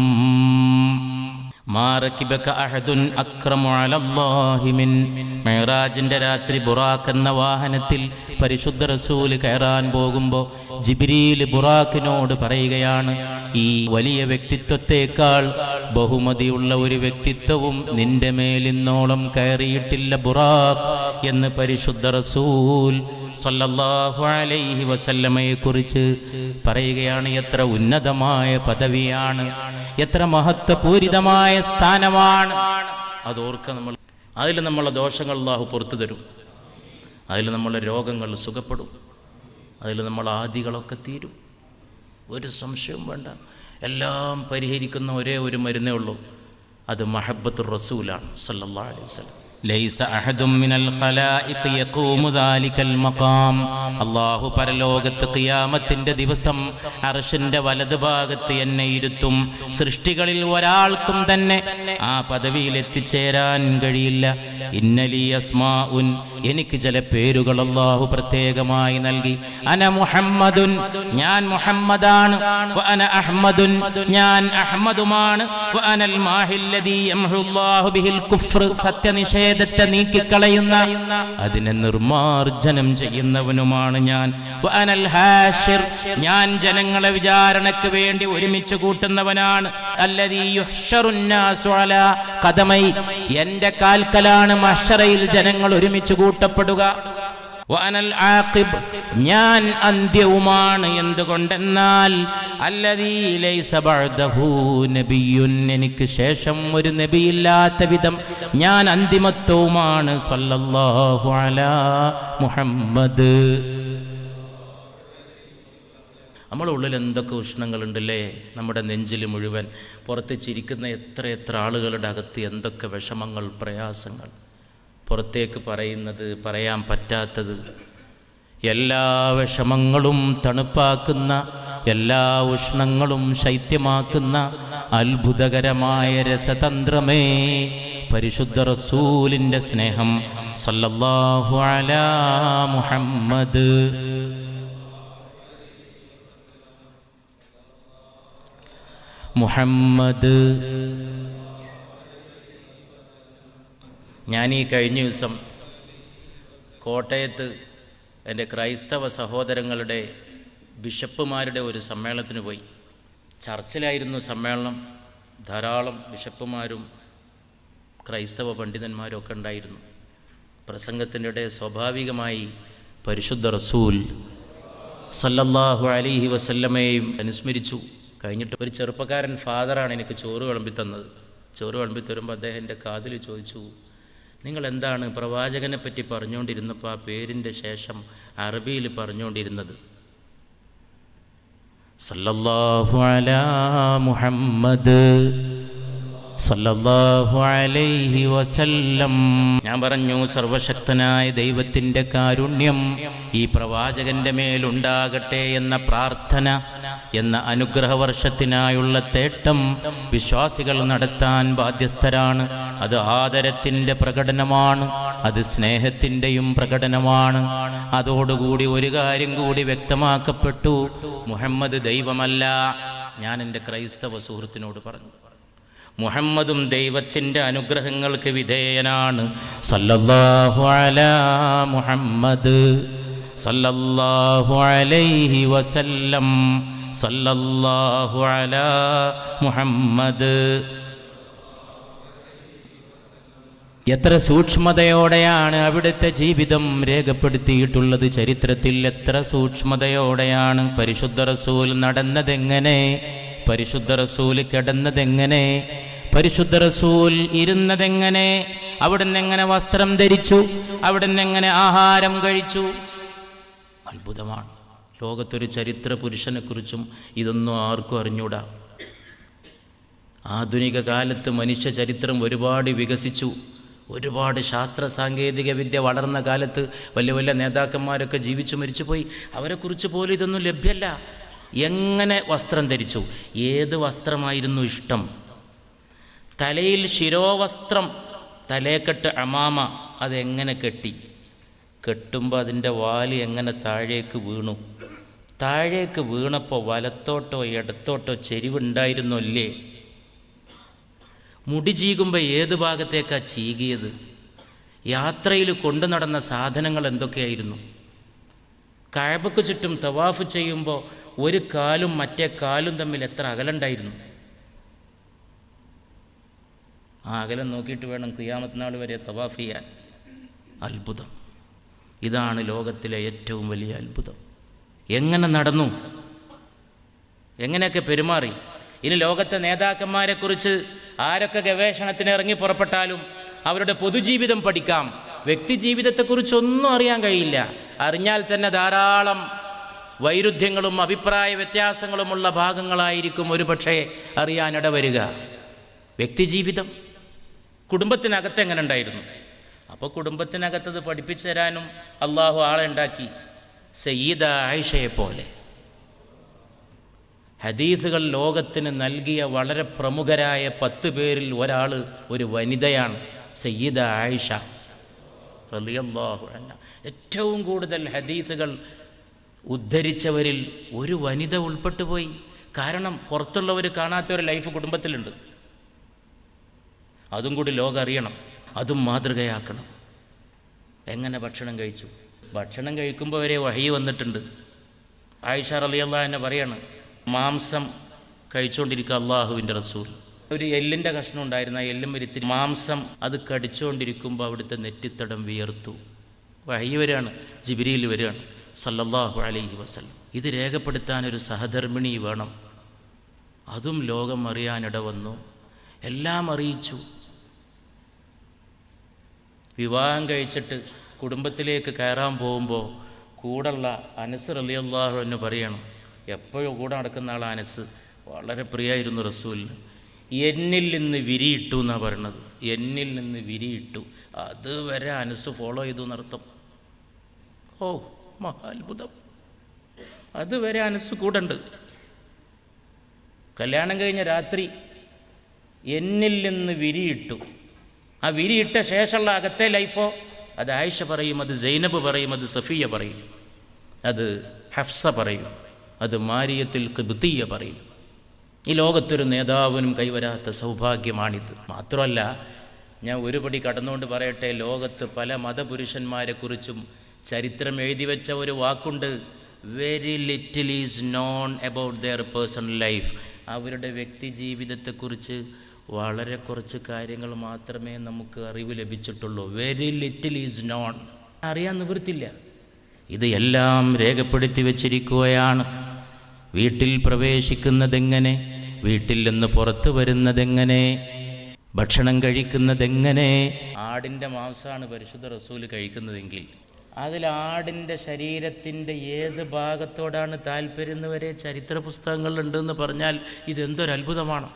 മാറക്കിബക അഹദുൻ അക്രമു അലല്ലാഹി മിൻ മെഹറാജിൻ്റെ രാത്രി ബുറാഖ് എന്ന വാഹനത്തിൽ പരിശുദ്ധ റസൂല് കയറാൻ പോകുമ്പോൾ ജിബ്രീൽ ബുറാഖിനോട് പറയുകയാണ് ഈ വലിയ വ്യക്തിത്വത്തേക്കാൾ ബഹുമതിയുള്ള ഒരു വ്യക്തിത്വവും നിന്റെ മേലിന്നോളം കയറിയിട്ടില്ല ബുറാഖ് എന്ന് പരിശുദ്ധ റസൂൽ സല്ലല്ലാഹു അലൈഹി വസല്ലമയെ കുറിച്ച് പറയുകയാണ് എത്ര ഉന്നതമായ പദവിയാണ് എത്ര മഹത്വപൂരിതമായ സ്ഥാനമാണ് അതോർക്ക നമ്മൾ അതിൽ നമ്മളെ ദോഷങ്ങൾ അള്ളാഹു പുറത്തു തരും അതിൽ നമ്മളെ രോഗങ്ങൾ സുഖപ്പെടും അതിൽ നമ്മളെ ആദികളൊക്കെ തീരും ഒരു സംശയവും വേണ്ട എല്ലാം പരിഹരിക്കുന്ന ഒരേ ഒരു മരുന്നേ ഉള്ളൂ അത് മഹബത്തുർ റസൂലാണ് സല്ലല്ലാഹു അലൈഹി വസല്ലം ലൈസ അഹദും മിനൽ ഖലായിഖ് യഖൂമു ദാലികൽ മഖാം അല്ലാഹു പരലോകത്ത് ഖിയാമത്തിന്റെ ദിവസം അർശിന്റെ വലത് ഭാഗത്ത് എന്നെ ഇരുത്തും സൃഷ്ടികളിൽ ഒരാൾക്കും തന്നെ ആ പദവിയിൽ എത്തിച്ചേരാൻ കഴിയില്ല ഇന്നലി അസ്മാഉൻ എനിക്ക് ചില പേരുകൾ അള്ളാഹു പ്രത്യേകമായി നൽകി അന മുഹമ്മദുൻ ഞാൻ മുഹമ്മദാണ് വ അന അഹ്മദുൻ ഞാൻ അഹ്മദുമാണ് വ അനൽ മാഹില്ലദീ യംഹുല്ലാഹു ബിഹിൽ കുഫ്ർ സത്യനിഷേധത്തെ നീക്കിക്കളയുന്ന അതിനെ നിർമാർജനം ചെയ്യുന്നവനുമാണ് ഞാൻ വ അനൽ ഹാഷിർ ഞാൻ ജനങ്ങളെ വിചാരണയ്ക്ക് വേണ്ടി ഒരുമിച്ച് കൂട്ടുന്നവനാണ് അല്ലദീ യുഹ്ശറുന്നാസു അലാ ഖദമൈ എന്റെ കാൽക്കലാണ് മഹ്ശറയിൽ ജനങ്ങൾ ഒരുമിച്ച് കൂട്ടപ്പെടുക വഅനൽ ആഖിബ് ഞാൻ അന്ത്യവുമാണ് എന്തുകൊണ്ടെന്നാൽ അല്ലദീ ലൈസ ബഅദഹു നബിയുൻ എനിക്ക് ശേഷം ഒരു നബിയില്ലാത്ത വിധം ഞാൻ അന്തിമത്വവുമാണ് സല്ലല്ലാഹു അലാ മുഹമ്മദ് നമ്മുടെ ഉള്ളിൽ എന്തൊക്കെ ഉഷ്ണങ്ങളുണ്ടല്ലേ നമ്മുടെ നെഞ്ചിൽ മുഴുവൻ പുറത്ത് ചിരിക്കുന്ന എത്ര എത്ര ആളുകളുടെ അകത്ത് എന്തൊക്കെ വിഷമങ്ങൾ പ്രയാസങ്ങൾ പുറത്തേക്ക് പറയുന്നത് പറയാൻ പറ്റാത്തത് എല്ലാ വിഷമങ്ങളും തണുപ്പാക്കുന്ന എല്ലാ ഉഷ്ണങ്ങളും ശൈത്യമാക്കുന്ന അത്ഭുതകരമായ രസതന്ത്രമേ പരിശുദ്ധ റസൂലിൻ്റെ സ്നേഹം സല്ലല്ലാഹു അലാ മുഹമ്മദ് മുഹമ്മദ് ഞാൻ ഈ കഴിഞ്ഞ ദിവസം കോട്ടയത്ത് എൻ്റെ ക്രൈസ്തവ സഹോദരങ്ങളുടെ ബിഷപ്പുമാരുടെ ഒരു സമ്മേളനത്തിന് പോയി ചർച്ചിലായിരുന്നു സമ്മേളനം ധാരാളം ബിഷപ്പുമാരും ക്രൈസ്തവ പണ്ഡിതന്മാരും ഒക്കെ ഉണ്ടായിരുന്നു പ്രസംഗത്തിൻ്റെ ഇടെ സ്വാഭാവികമായി പരിശുദ്ധ റസൂൽ സല്ലല്ലാഹു അലൈഹി വസല്ലമയെയും അനുസ്മരിച്ചു കഴിഞ്ഞിട്ട് ഒരു ചെറുപ്പക്കാരൻ ഫാദറാണ് എനിക്ക് ചോറ് വിളമ്പി തന്നത് ചോറ് വിളമ്പി തരുമ്പോൾ അദ്ദേഹം എൻ്റെ കാതിൽ ചോദിച്ചു നിങ്ങൾ എന്താണ് പ്രവാചകനെ പറ്റി പറഞ്ഞുകൊണ്ടിരുന്നപ്പോൾ ആ പേരിൻ്റെ ശേഷം അറബിയിൽ പറഞ്ഞുകൊണ്ടിരുന്നത് സല്ലല്ലാഹു അലാ മുഹമ്മദ് സല്ലല്ലാഹു അലൈഹി വസല്ലം ഞാൻ പറഞ്ഞു സർവശക്തനായ ദൈവത്തിൻ്റെ കാരുണ്യം ഈ പ്രവാചകന്റെ മേലുണ്ടാകട്ടെ എന്ന പ്രാർത്ഥന എന്ന അനുഗ്രഹവർഷത്തിനായുള്ള തേട്ടം വിശ്വാസികൾ നടത്താൻ ബാധ്യസ്ഥരാണ് അത് ആദരത്തിൻ്റെ പ്രകടനമാണ് അത് സ്നേഹത്തിൻ്റെയും പ്രകടനമാണ് അതോടുകൂടി ഒരു കാര്യം കൂടി വ്യക്തമാക്കപ്പെട്ടു മുഹമ്മദ് ദൈവമല്ല ഞാൻ എൻ്റെ ക്രൈസ്തവ സുഹൃത്തിനോട് പറഞ്ഞു മുഹമ്മദും ദൈവത്തിൻ്റെ അനുഗ്രഹങ്ങൾക്ക് വിധേയനാണ് സല്ലല്ലാഹു അലാ മുഹമ്മദ് സല്ലല്ലാഹു അലൈഹി വസല്ലം സല്ലല്ലാഹു അലാ മുഹമ്മദ് എത്ര സൂക്ഷ്മതയോടെയാണ് അവിടുത്തെ ജീവിതം രേഖപ്പെടുത്തിയിട്ടുള്ളത് ചരിത്രത്തിൽ എത്ര സൂക്ഷ്മതയോടെയാണ് പരിശുദ്ധ റസൂൽ നടന്നതെങ്ങനെ പരിശുദ്ധ റസൂൽ കിടന്നതെങ്ങനെ പരിശുദ്ധ റസൂൽ ഇരുന്നതെങ്ങനെ അവിടുന്ന് എങ്ങനെ വസ്ത്രം ധരിച്ചു അവിടുന്ന് എങ്ങനെ ആഹാരം കഴിച്ചു അത്ഭുതമാണ് ലോകത്തൊരു ചരിത്ര പുരുഷനെക്കുറിച്ചും ഇതൊന്നും ആർക്കും അറിഞ്ഞൂടാ ആധുനിക കാലത്ത് മനുഷ്യ ചരിത്രം ഒരുപാട് വികസിച്ചു ഒരുപാട് ശാസ്ത്ര സാങ്കേതിക വിദ്യ വളർന്ന കാലത്ത് വലിയ വലിയ നേതാക്കന്മാരൊക്കെ ജീവിച്ചു മരിച്ചുപോയി അവരെക്കുറിച്ച് പോലും ഇതൊന്നും ലഭ്യമല്ല എങ്ങനെ വസ്ത്രം ധരിച്ചു ഏത് വസ്ത്രമായിരുന്നു ഇഷ്ടം തലയിൽ ശിരോവസ്ത്രം തലേക്കെട്ട് അമാമ അതെങ്ങനെ കെട്ടി കെട്ടുമ്പോൾ അതിൻ്റെ വാല് എങ്ങനെ താഴേക്ക് വീണു താഴേക്ക് വീണപ്പോൾ വലത്തോട്ടോ ഇടത്തോട്ടോ ചെരിവുണ്ടായിരുന്നോ അല്ലേ മുടി ചീകുമ്പോൾ ഏത് ഭാഗത്തേക്കാ ചീകിയത് യാത്രയിൽ കൊണ്ടു നടന്ന സാധനങ്ങൾ എന്തൊക്കെയായിരുന്നു കഴബക്ക് ചുറ്റും തവാഫ് ചെയ്യുമ്പോൾ ഒരു കാലും മറ്റേ കാലും തമ്മിൽ എത്ര അകലുണ്ടായിരുന്നു ആ അകലം നോക്കിയിട്ട് വേണം ക്രിയാമത്ത് നാൾ വരെ തവാഫ് ചെയ്യാൻ അത്ഭുതം ഇതാണ് ലോകത്തിലെ ഏറ്റവും വലിയ അത്ഭുതം എങ്ങനെ നടന്നു എങ്ങനെയൊക്കെ പെരുമാറി ഇനി ലോകത്തെ നേതാക്കന്മാരെക്കുറിച്ച് ആരൊക്കെ ഗവേഷണത്തിന് ഇറങ്ങി പുറപ്പെട്ടാലും അവരുടെ പൊതുജീവിതം പഠിക്കാം വ്യക്തി ജീവിതത്തെക്കുറിച്ചൊന്നും അറിയാൻ കഴിയില്ല അറിഞ്ഞാൽ തന്നെ ധാരാളം വൈരുദ്ധ്യങ്ങളും അഭിപ്രായ വ്യത്യാസങ്ങളുമുള്ള ഭാഗങ്ങളായിരിക്കും ഒരുപക്ഷെ അറിയാനിട വരിക വ്യക്തിജീവിതം കുടുംബത്തിനകത്ത് എങ്ങനെ ഉണ്ടായിരുന്നു അപ്പോൾ കുടുംബത്തിനകത്തത് പഠിപ്പിച്ചു തരാനും അള്ളാഹു ആളെ ഉണ്ടാക്കി സയ്യിദ ആയിഷയെ പോലെ ഹദീസുകൾ ലോകത്തിന് നൽകിയ വളരെ പ്രമുഖരായ പത്ത് പേരിൽ ഒരാൾ ഒരു വനിതയാണ് സയ്യിദ ആയിഷ റളിയല്ലാഹു അൻഹ ഏറ്റവും കൂടുതൽ ഹദീത്തുകൾ ഉദ്ധരിച്ചവരിൽ ഒരു വനിത ഉൾപ്പെട്ടു പോയി കാരണം പുറത്തുള്ളവർ കാണാത്ത ഒരു ലൈഫ് കുടുംബത്തിലുണ്ട് അതും കൂടി ലോകം അറിയണം അതും മാതൃകയാക്കണം എങ്ങനെ ഭക്ഷണം കഴിച്ചു ഭക്ഷണം കഴിക്കുമ്പോൾ വരെ വഹി വന്നിട്ടുണ്ട് ആയിഷ റളിയല്ലാഹു എന്നെ പറയാണ് മാംസം കഴിച്ചുകൊണ്ടിരിക്കുക അള്ളാഹുവിൻ്റെ റസൂൽ ഒരു എല്ലിൻ്റെ കഷ്ണം ഉണ്ടായിരുന്ന ആ എല്ലും വരുത്തി മാംസം അത് കടിച്ചുകൊണ്ടിരിക്കുമ്പോൾ അവിടുത്തെ നെറ്റിത്തടം വിയർത്തു വഹി വരികയാണ് ജിബിരിയിൽ വരികയാണ് സല്ലല്ലാഹു അലൈഹി വസല്ലം ഇത് രേഖപ്പെടുത്താൻ ഒരു സഹധർമ്മിണി വേണം അതും ലോകം അറിയാനിട വന്നു എല്ലാം അറിയിച്ചു വിവാഹം കഴിച്ചിട്ട് കുടുംബത്തിലേക്ക് കയറാൻ പോകുമ്പോൾ കൂടുള്ള അനസ് റലിയല്ലാഹു എന്ന് പറയണം എപ്പോഴും കൂടെ നടക്കുന്ന ആൾ അനസ് വളരെ പ്രിയായിരുന്നു റസൂലിന് എന്നിൽ നിന്ന് വിരിയിട്ടു എന്നാണ് പറയണത് എന്നിൽ നിന്ന് വിരിയിട്ടു അതുവരെ അനസ് ഫോളോ ചെയ്തു എന്നർത്ഥം ഓ മഹാത്ഭുതം അതുവരെ അനസ് കൂടണ്ട് കല്യാണം കഴിഞ്ഞ രാത്രി എന്നിൽ നിന്ന് വിരിയിട്ടു ആ വിരിയിട്ട ശേഷമുള്ള അകത്തെ ലൈഫോ അത് ആയിഷ പറയും അത് സൈനബ് പറയും അത് സഫിയ പറയും അത് ഹഫ്സ പറയും അത് മാരിയത്തിൽ കിബ്തിയ പറയും ഈ ലോകത്തൊരു നേതാവിനും കൈവരാത്ത സൗഭാഗ്യമാണിത് മാത്രമല്ല ഞാൻ ഒരുപടി കടന്നുകൊണ്ട് പറയട്ടെ ലോകത്ത് പല മതപുരുഷന്മാരെക്കുറിച്ചും ചരിത്രം എഴുതി വെച്ച ഒരു വാക്കുണ്ട് very little is known about their personal life അവരുടെ വ്യക്തി ജീവിതത്തെക്കുറിച്ച് വളരെ കുറച്ച് കാര്യങ്ങൾ മാത്രമേ നമുക്ക് അറിവ് ലഭിച്ചിട്ടുള്ളൂ വെരി ലിറ്റിൽ ഈസ് നോൺ അറിയാൻ നിവൃത്തില്ല ഇത് എല്ലാം രേഖപ്പെടുത്തി വച്ചിരിക്കുകയാണ് വീട്ടിൽ പ്രവേശിക്കുന്നതെങ്ങനെ വീട്ടിൽ നിന്ന് പുറത്തു വരുന്നതെങ്ങനെ ഭക്ഷണം കഴിക്കുന്നതെങ്ങനെ ആടിൻ്റെ മാംസമാണ് പരിശുദ്ധ റസൂല് കഴിക്കുന്നതെങ്കിൽ അതിൽ ആടിൻ്റെ ശരീരത്തിൻ്റെ ഏത് ഭാഗത്തോടാണ് താല്പര്യം എന്ന് വരെ ചരിത്ര പുസ്തകങ്ങളിലുണ്ടെന്ന് പറഞ്ഞാൽ ഇതെന്തൊരു അത്ഭുതമാണ്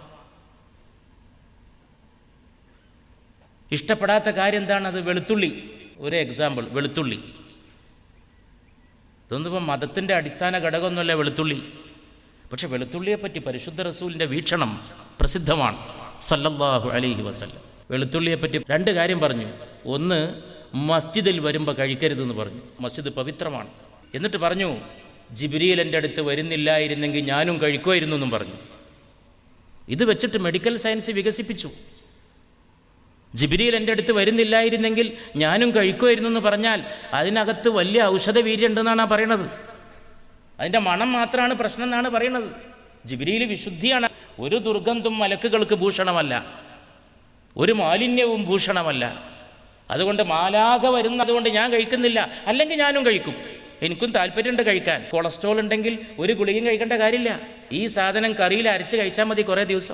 ഇഷ്ടപ്പെടാത്ത കാര്യം എന്താണ് അത് വെളുത്തുള്ളി ഒരു എക്സാമ്പിൾ വെളുത്തുള്ളി ഇതൊന്നും ഇപ്പം മതത്തിൻ്റെ അടിസ്ഥാന ഘടകമൊന്നുമല്ല വെളുത്തുള്ളി പക്ഷെ വെളുത്തുള്ളിയെ പറ്റി പരിശുദ്ധ റസൂലിൻ്റെ വീക്ഷണം പ്രസിദ്ധമാണ് സല്ലല്ലാഹു അലൈഹി വസല്ലം വെളുത്തുള്ളിയെ പറ്റി രണ്ട് കാര്യം പറഞ്ഞു ഒന്ന് മസ്ജിദിൽ വരുമ്പോൾ കഴിക്കരുതെന്ന് പറഞ്ഞു മസ്ജിദ് പവിത്രമാണ് എന്നിട്ട് പറഞ്ഞു ജിബിരിയിൽ എൻ്റെ അടുത്ത് വരുന്നില്ലായിരുന്നെങ്കിൽ ഞാനും കഴിക്കുമായിരുന്നു എന്നും പറഞ്ഞു ഇത് വെച്ചിട്ട് മെഡിക്കൽ സയൻസ് വികസിപ്പിച്ചു ജിബിരിയിൽ എൻ്റെ അടുത്ത് വരുന്നില്ലായിരുന്നെങ്കിൽ ഞാനും കഴിക്കുമായിരുന്നു എന്ന് പറഞ്ഞാൽ അതിനകത്ത് വലിയ ഔഷധ വീര്യം ഉണ്ടെന്നാണ് ആ പറയണത് അതിൻ്റെ മണം മാത്രമാണ് പ്രശ്നം എന്നാണ് പറയണത് ജിബിരിയിൽ വിശുദ്ധിയാണ് ഒരു ദുർഗന്ധം മലക്കുകൾക്ക് ഭൂഷണമല്ല ഒരു മാലിന്യവും ഭൂഷണമല്ല അതുകൊണ്ട് മാലാക വരുന്നതുകൊണ്ട് ഞാൻ കഴിക്കുന്നില്ല അല്ലെങ്കിൽ ഞാനും കഴിക്കും എനിക്കും താല്പര്യമുണ്ട് കഴിക്കാൻ കൊളസ്ട്രോൾ ഉണ്ടെങ്കിൽ ഒരു ഗുളികയും കഴിക്കേണ്ട കാര്യമില്ല ഈ സാധനം കറിയിൽ അരച്ച് കഴിച്ചാൽ മതി കുറേ ദിവസം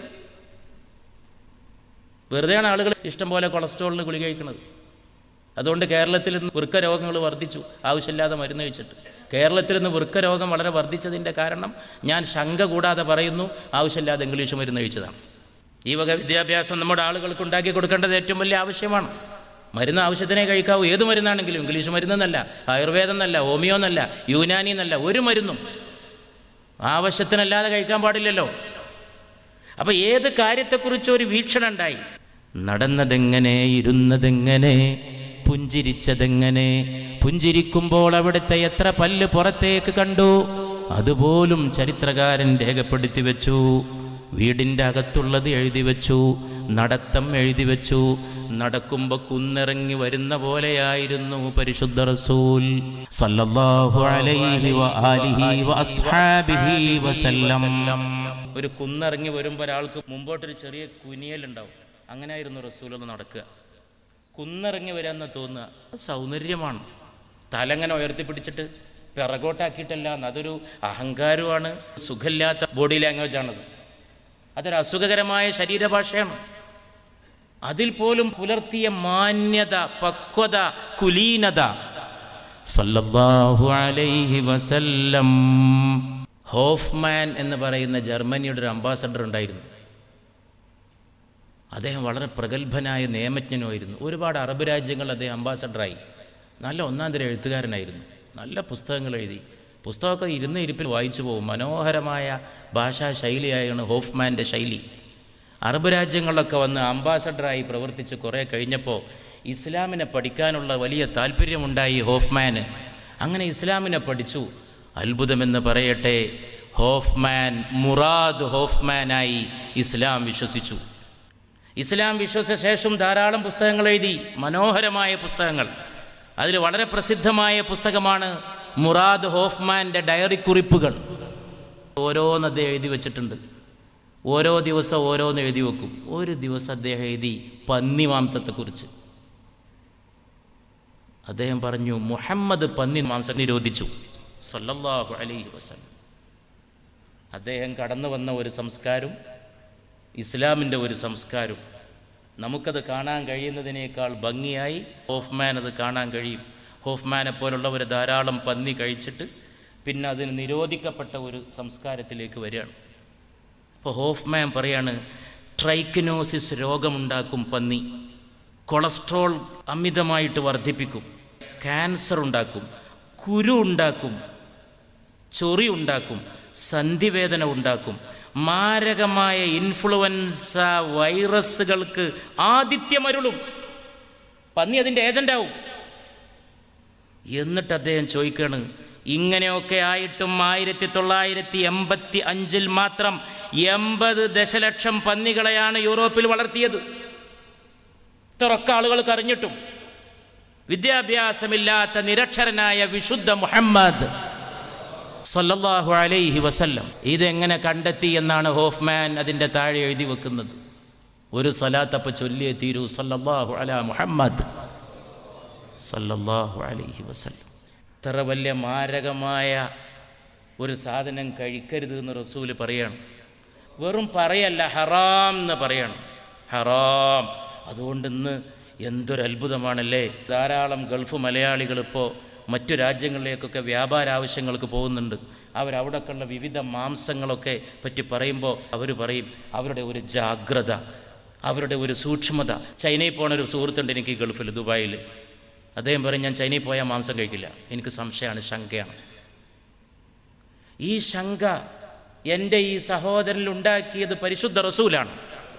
വെറുതെയാണ് ആളുകൾ ഇഷ്ടം പോലെ കൊളസ്ട്രോളിന് ഗുളിക കഴിക്കുന്നത് അതുകൊണ്ട് കേരളത്തിൽ നിന്ന് വൃക്ക രോഗങ്ങൾ വർദ്ധിച്ചു ആവശ്യമില്ലാതെ മരുന്ന് കഴിച്ചിട്ട് കേരളത്തിൽ നിന്ന് വൃക്ക രോഗം വളരെ വർദ്ധിച്ചതിൻ്റെ കാരണം ഞാൻ ശങ്ക കൂടാതെ പറയുന്നു ആവശ്യമില്ലാതെ ഇംഗ്ലീഷ് മരുന്ന് കഴിച്ചതാണ് ഈ വക വിദ്യാഭ്യാസം നമ്മുടെ ആളുകൾക്ക് ഉണ്ടാക്കി കൊടുക്കേണ്ടത് ഏറ്റവും വലിയ ആവശ്യമാണ് മരുന്ന് ആവശ്യത്തിനെ കഴിക്കാവൂ ഏത് മരുന്നാണെങ്കിലും ഇംഗ്ലീഷ് മരുന്നെന്നല്ല ആയുർവേദം എന്നല്ല ഹോമിയോ എന്നല്ല യുനാനി എന്നല്ല ഒരു മരുന്നും ആവശ്യത്തിനല്ലാതെ കഴിക്കാൻ പാടില്ലല്ലോ അപ്പോൾ ഏത് കാര്യത്തെക്കുറിച്ചും ഒരു വീക്ഷണം ഉണ്ടായി നടന്നതെങ്ങനെ ഇരുന്നതെങ്ങനെ പുഞ്ചിരിച്ചതെങ്ങനെ പുഞ്ചിരിക്കുമ്പോൾ അവിടുത്തെ എത്ര പല്ല് പുറത്തേക്ക് കണ്ടു അതുപോലും ചരിത്രകാരൻ രേഖപ്പെടുത്തി വെച്ചു വീടിൻ്റെ അകത്തുള്ളത് എഴുതി വെച്ചു നടത്തം എഴുതി വെച്ചു നടക്കുമ്പോൾ കുന്നിറങ്ങി വരുന്ന പോലെയായിരുന്നു പരിശുദ്ധ റസൂൽ സല്ലല്ലാഹു അലൈഹി വ ആലിഹി വ അസ്ഹാബിഹി വസല്ലം ഒരു കുന്നിറങ്ങി വരുമ്പോൾ ഒരാൾക്ക് മുമ്പോട്ടൊരു ചെറിയ കുനിയലുണ്ടാവും അങ്ങനെയായിരുന്നു റസൂൽ ഒന്ന് നടക്കുക കുന്നിറങ്ങി വരാമെന്ന് തോന്നുക സൗന്ദര്യമാണ് തലങ്ങനെ ഉയർത്തിപ്പിടിച്ചിട്ട് പിറകോട്ടാക്കിയിട്ടല്ല അതൊരു അഹങ്കാരമാണ് സുഖമില്ലാത്ത ബോഡി ലാംഗ്വേജാണത് അതൊരു അസുഖകരമായ ശരീരഭാഷയാണ് അതിൽ പോലും പുലർത്തിയ മാന്യത പക്വത കുലീനത സല്ലല്ലാഹു അലൈഹി വസല്ലം ഹോഫ്മാൻ എന്ന് പറയുന്ന ജർമ്മനിയുടെ ഒരു അംബാസഡർ ഉണ്ടായിരുന്നു അദ്ദേഹം വളരെ പ്രഗത്ഭനായ നിയമജ്ഞനുമായിരുന്നു ഒരുപാട് അറബ് രാജ്യങ്ങൾ അദ്ദേഹം അംബാസഡറായി നല്ല ഒന്നാം തരം എഴുത്തുകാരനായിരുന്നു നല്ല പുസ്തകങ്ങൾ എഴുതി പുസ്തകമൊക്കെ ഇരുന്ന ഇരിപ്പിൽ വായിച്ചു പോകും മനോഹരമായ ഭാഷാ ശൈലിയായാണ് ഹോഫ്മാൻ്റെ ശൈലി അറബ് രാജ്യങ്ങളിലൊക്കെ വന്ന് അംബാസഡറായി പ്രവർത്തിച്ച് കുറേ കഴിഞ്ഞപ്പോൾ ഇസ്ലാമിനെ പഠിക്കാനുള്ള വലിയ താല്പര്യമുണ്ടായി ഹോഫ്മാന് അങ്ങനെ ഇസ്ലാമിനെ പഠിച്ചു അത്ഭുതമെന്ന് പറയട്ടെ ഹോഫ്മാൻ മുറാദ് ഹോഫ്മാനായി ഇസ്ലാം വിശ്വസിച്ചു ഇസ്ലാം വിശ്വസിച്ച ശേഷം ധാരാളം പുസ്തകങ്ങൾ എഴുതി മനോഹരമായ പുസ്തകങ്ങൾ അതിൽ വളരെ പ്രസിദ്ധമായ പുസ്തകമാണ് മുറാദ് ഹോഫ്മാൻ്റെ ഡയറി കുറിപ്പുകൾ ഓരോന്ന് അദ്ദേഹം എഴുതി വെച്ചിട്ടുണ്ട് ഓരോ ദിവസം ഓരോന്ന് എഴുതി വെക്കും ഒരു ദിവസം അദ്ദേഹം എഴുതി പന്നി മാംസത്തെക്കുറിച്ച് അദ്ദേഹം പറഞ്ഞു മുഹമ്മദ് പന്നി മാംസം നിരോധിച്ചു സല്ലല്ലാഹു അലൈഹി വസല്ലം അദ്ദേഹം കടന്നു വന്ന ഒരു സംസ്കാരം ഇസ്ലാമിൻ്റെ ഒരു സംസ്കാരം നമുക്കത് കാണാൻ കഴിയുന്നതിനേക്കാൾ ഭംഗിയായി ഹോഫ്മാൻ അത് കാണാൻ കഴിയും ഹോഫ്മാനെ പോലുള്ളവർ ധാരാളം പന്നി കഴിച്ചിട്ട് പിന്നെ അതിന് നിരോധിക്കപ്പെട്ട ഒരു സംസ്കാരത്തിലേക്ക് വരികയാണ് അപ്പോൾ ഹോഫ്മാൻ പറയാണ് ട്രൈക്കനോസിസ് രോഗമുണ്ടാക്കും പന്നി കൊളസ്ട്രോൾ അമിതമായിട്ട് വർദ്ധിപ്പിക്കും ക്യാൻസർ ഉണ്ടാക്കും കുരു ഉണ്ടാക്കും ചൊറി ഉണ്ടാക്കും സന്ധിവേദന ഉണ്ടാക്കും മാരകമായ ഇൻഫ്ലുവൻസ വൈറസുകൾക്ക് ആതിഥ്യമരുളും പന്നി അതിൻ്റെ ഏജൻ്റാവും എന്നിട്ട് അദ്ദേഹം ചോദിക്കാണ് ഇങ്ങനെയൊക്കെ ആയിട്ടും ആയിരത്തി തൊള്ളായിരത്തി എൺപത്തി അഞ്ചിൽ മാത്രം എൺപത് ദശലക്ഷം പന്നികളെയാണ് യൂറോപ്പിൽ വളർത്തിയത് ഇത്രയൊക്കെ ആളുകൾക്ക് അറിഞ്ഞിട്ടും വിദ്യാഭ്യാസമില്ലാത്ത നിരക്ഷരനായ വിശുദ്ധ മുഹമ്മദ് സല്ലല്ലാഹു അലൈഹി വസല്ലം ഇതെങ്ങനെ കണ്ടെത്തി എന്നാണ് ഹോഫ്മാൻ അതിൻ്റെ താഴെ എഴുതി വെക്കുന്നത് ഒരു സലാത്തപ്പ ചൊല്ലിയേ തീരൂ സല്ലല്ലാഹു അലാ മുഹമ്മദ് സല്ലല്ലാഹു അലൈഹി വസല്ലം ഇത്ര വലിയ മാരകമായ ഒരു സാധനം കഴിക്കരുത് എന്ന് റസൂല് പറയാണ് വെറും പറയല്ല ഹറാം എന്ന് പറയണം ഹറാം അതുകൊണ്ട് ഇന്ന് എന്തൊരു അത്ഭുതമാണല്ലേ ധാരാളം ഗൾഫ് മലയാളികൾ ഇപ്പോൾ മറ്റു രാജ്യങ്ങളിലേക്കൊക്കെ വ്യാപാര ആവശ്യങ്ങൾക്ക് പോകുന്നുണ്ട് അവരവിടെയൊക്കെയുള്ള വിവിധ മാംസങ്ങളൊക്കെ പറ്റി പറയുമ്പോൾ അവർ പറയും അവരുടെ ഒരു ജാഗ്രത അവരുടെ ഒരു സൂക്ഷ്മത ചൈനയിൽ പോണ ഒരു സുഹൃത്തുണ്ട് എനിക്ക് ഗൾഫിൽ ദുബായിൽ അദ്ദേഹം പറയും ഞാൻ ചൈനയിൽ പോയാൽ മാംസം കഴിക്കില്ല എനിക്ക് സംശയമാണ് ശങ്കയാണ് ഈ ശങ്ക എൻ്റെ ഈ സഹോദരനിൽ ഉണ്ടാക്കിയത് പരിശുദ്ധ റസൂലാണ്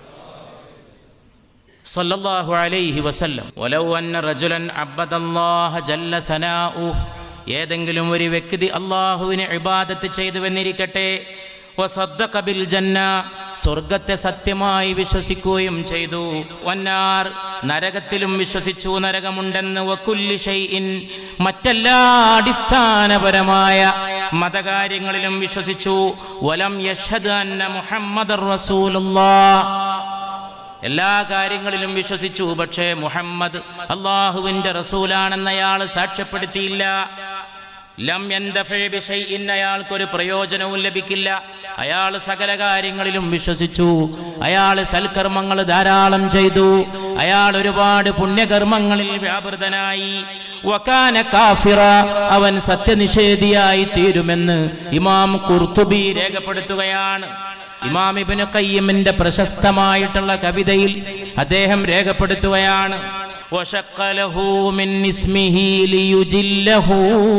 സല്ലല്ലാഹു അലൈഹി വസല്ലം വലൗ അന്ന റജുലൻ അബ്ബദല്ലാഹ ജല്ല സനാഉഹ് ഏതെങ്കിലും ഒരു വ്യക്തി അള്ളാഹുവിനെ ഇബാദത്ത് ചെയ്തുവെന്നിരിക്കട്ടെ വസദ്ദഖ ബിൽ ജന്ന സ്വർഗത്തെ സത്യമായി വിശ്വസിക്കുകയും ചെയ്തു വന്നാർ നരകത്തിലും വിശ്വസിച്ചു നരകമുണ്ടെന്ന് വക്കുല്ലി ഷൈഇൻ മറ്റെല്ലാ അടിസ്ഥാനപരമായ മതകാര്യങ്ങളിലും വിശ്വസിച്ചു വലം യഷ്ഹദ് അന്ന മുഹമ്മദ് റസൂലുള്ളാഹ് എല്ലാ കാര്യങ്ങളിലും വിശ്വസിച്ചു പക്ഷേ മുഹമ്മദ് അള്ളാഹുവിൻ്റെ റസൂലാണെന്ന് അയാൾ സാക്ഷ്യപ്പെടുത്തിയില്ല ലം യന്തഫിൻ അയാൾക്കൊരു പ്രയോജനവും ലഭിക്കില്ല അയാൾ സകല കാര്യങ്ങളിലും വിശ്വസിച്ചു അയാൾ സൽക്കർമ്മങ്ങൾ ധാരാളം ചെയ്തു അയാൾ ഒരുപാട് പുണ്യകർമ്മങ്ങളിൽ വ്യാപൃതനായി വക്കാന കാഫിറ അവൻ സത്യനിഷേധിയായി തീരുമെന്ന് ഇമാം കുർത്തുബി രേഖപ്പെടുത്തുകയാണ് ഇമാം ഇബ്നു ഖയ്യിമിന്റെ പ്രശസ്തമായിട്ടുള്ള കവിതയിൽ അദ്ദേഹം രേഖപ്പെടുത്തുകയാണ് وشق له من اسمه ليجله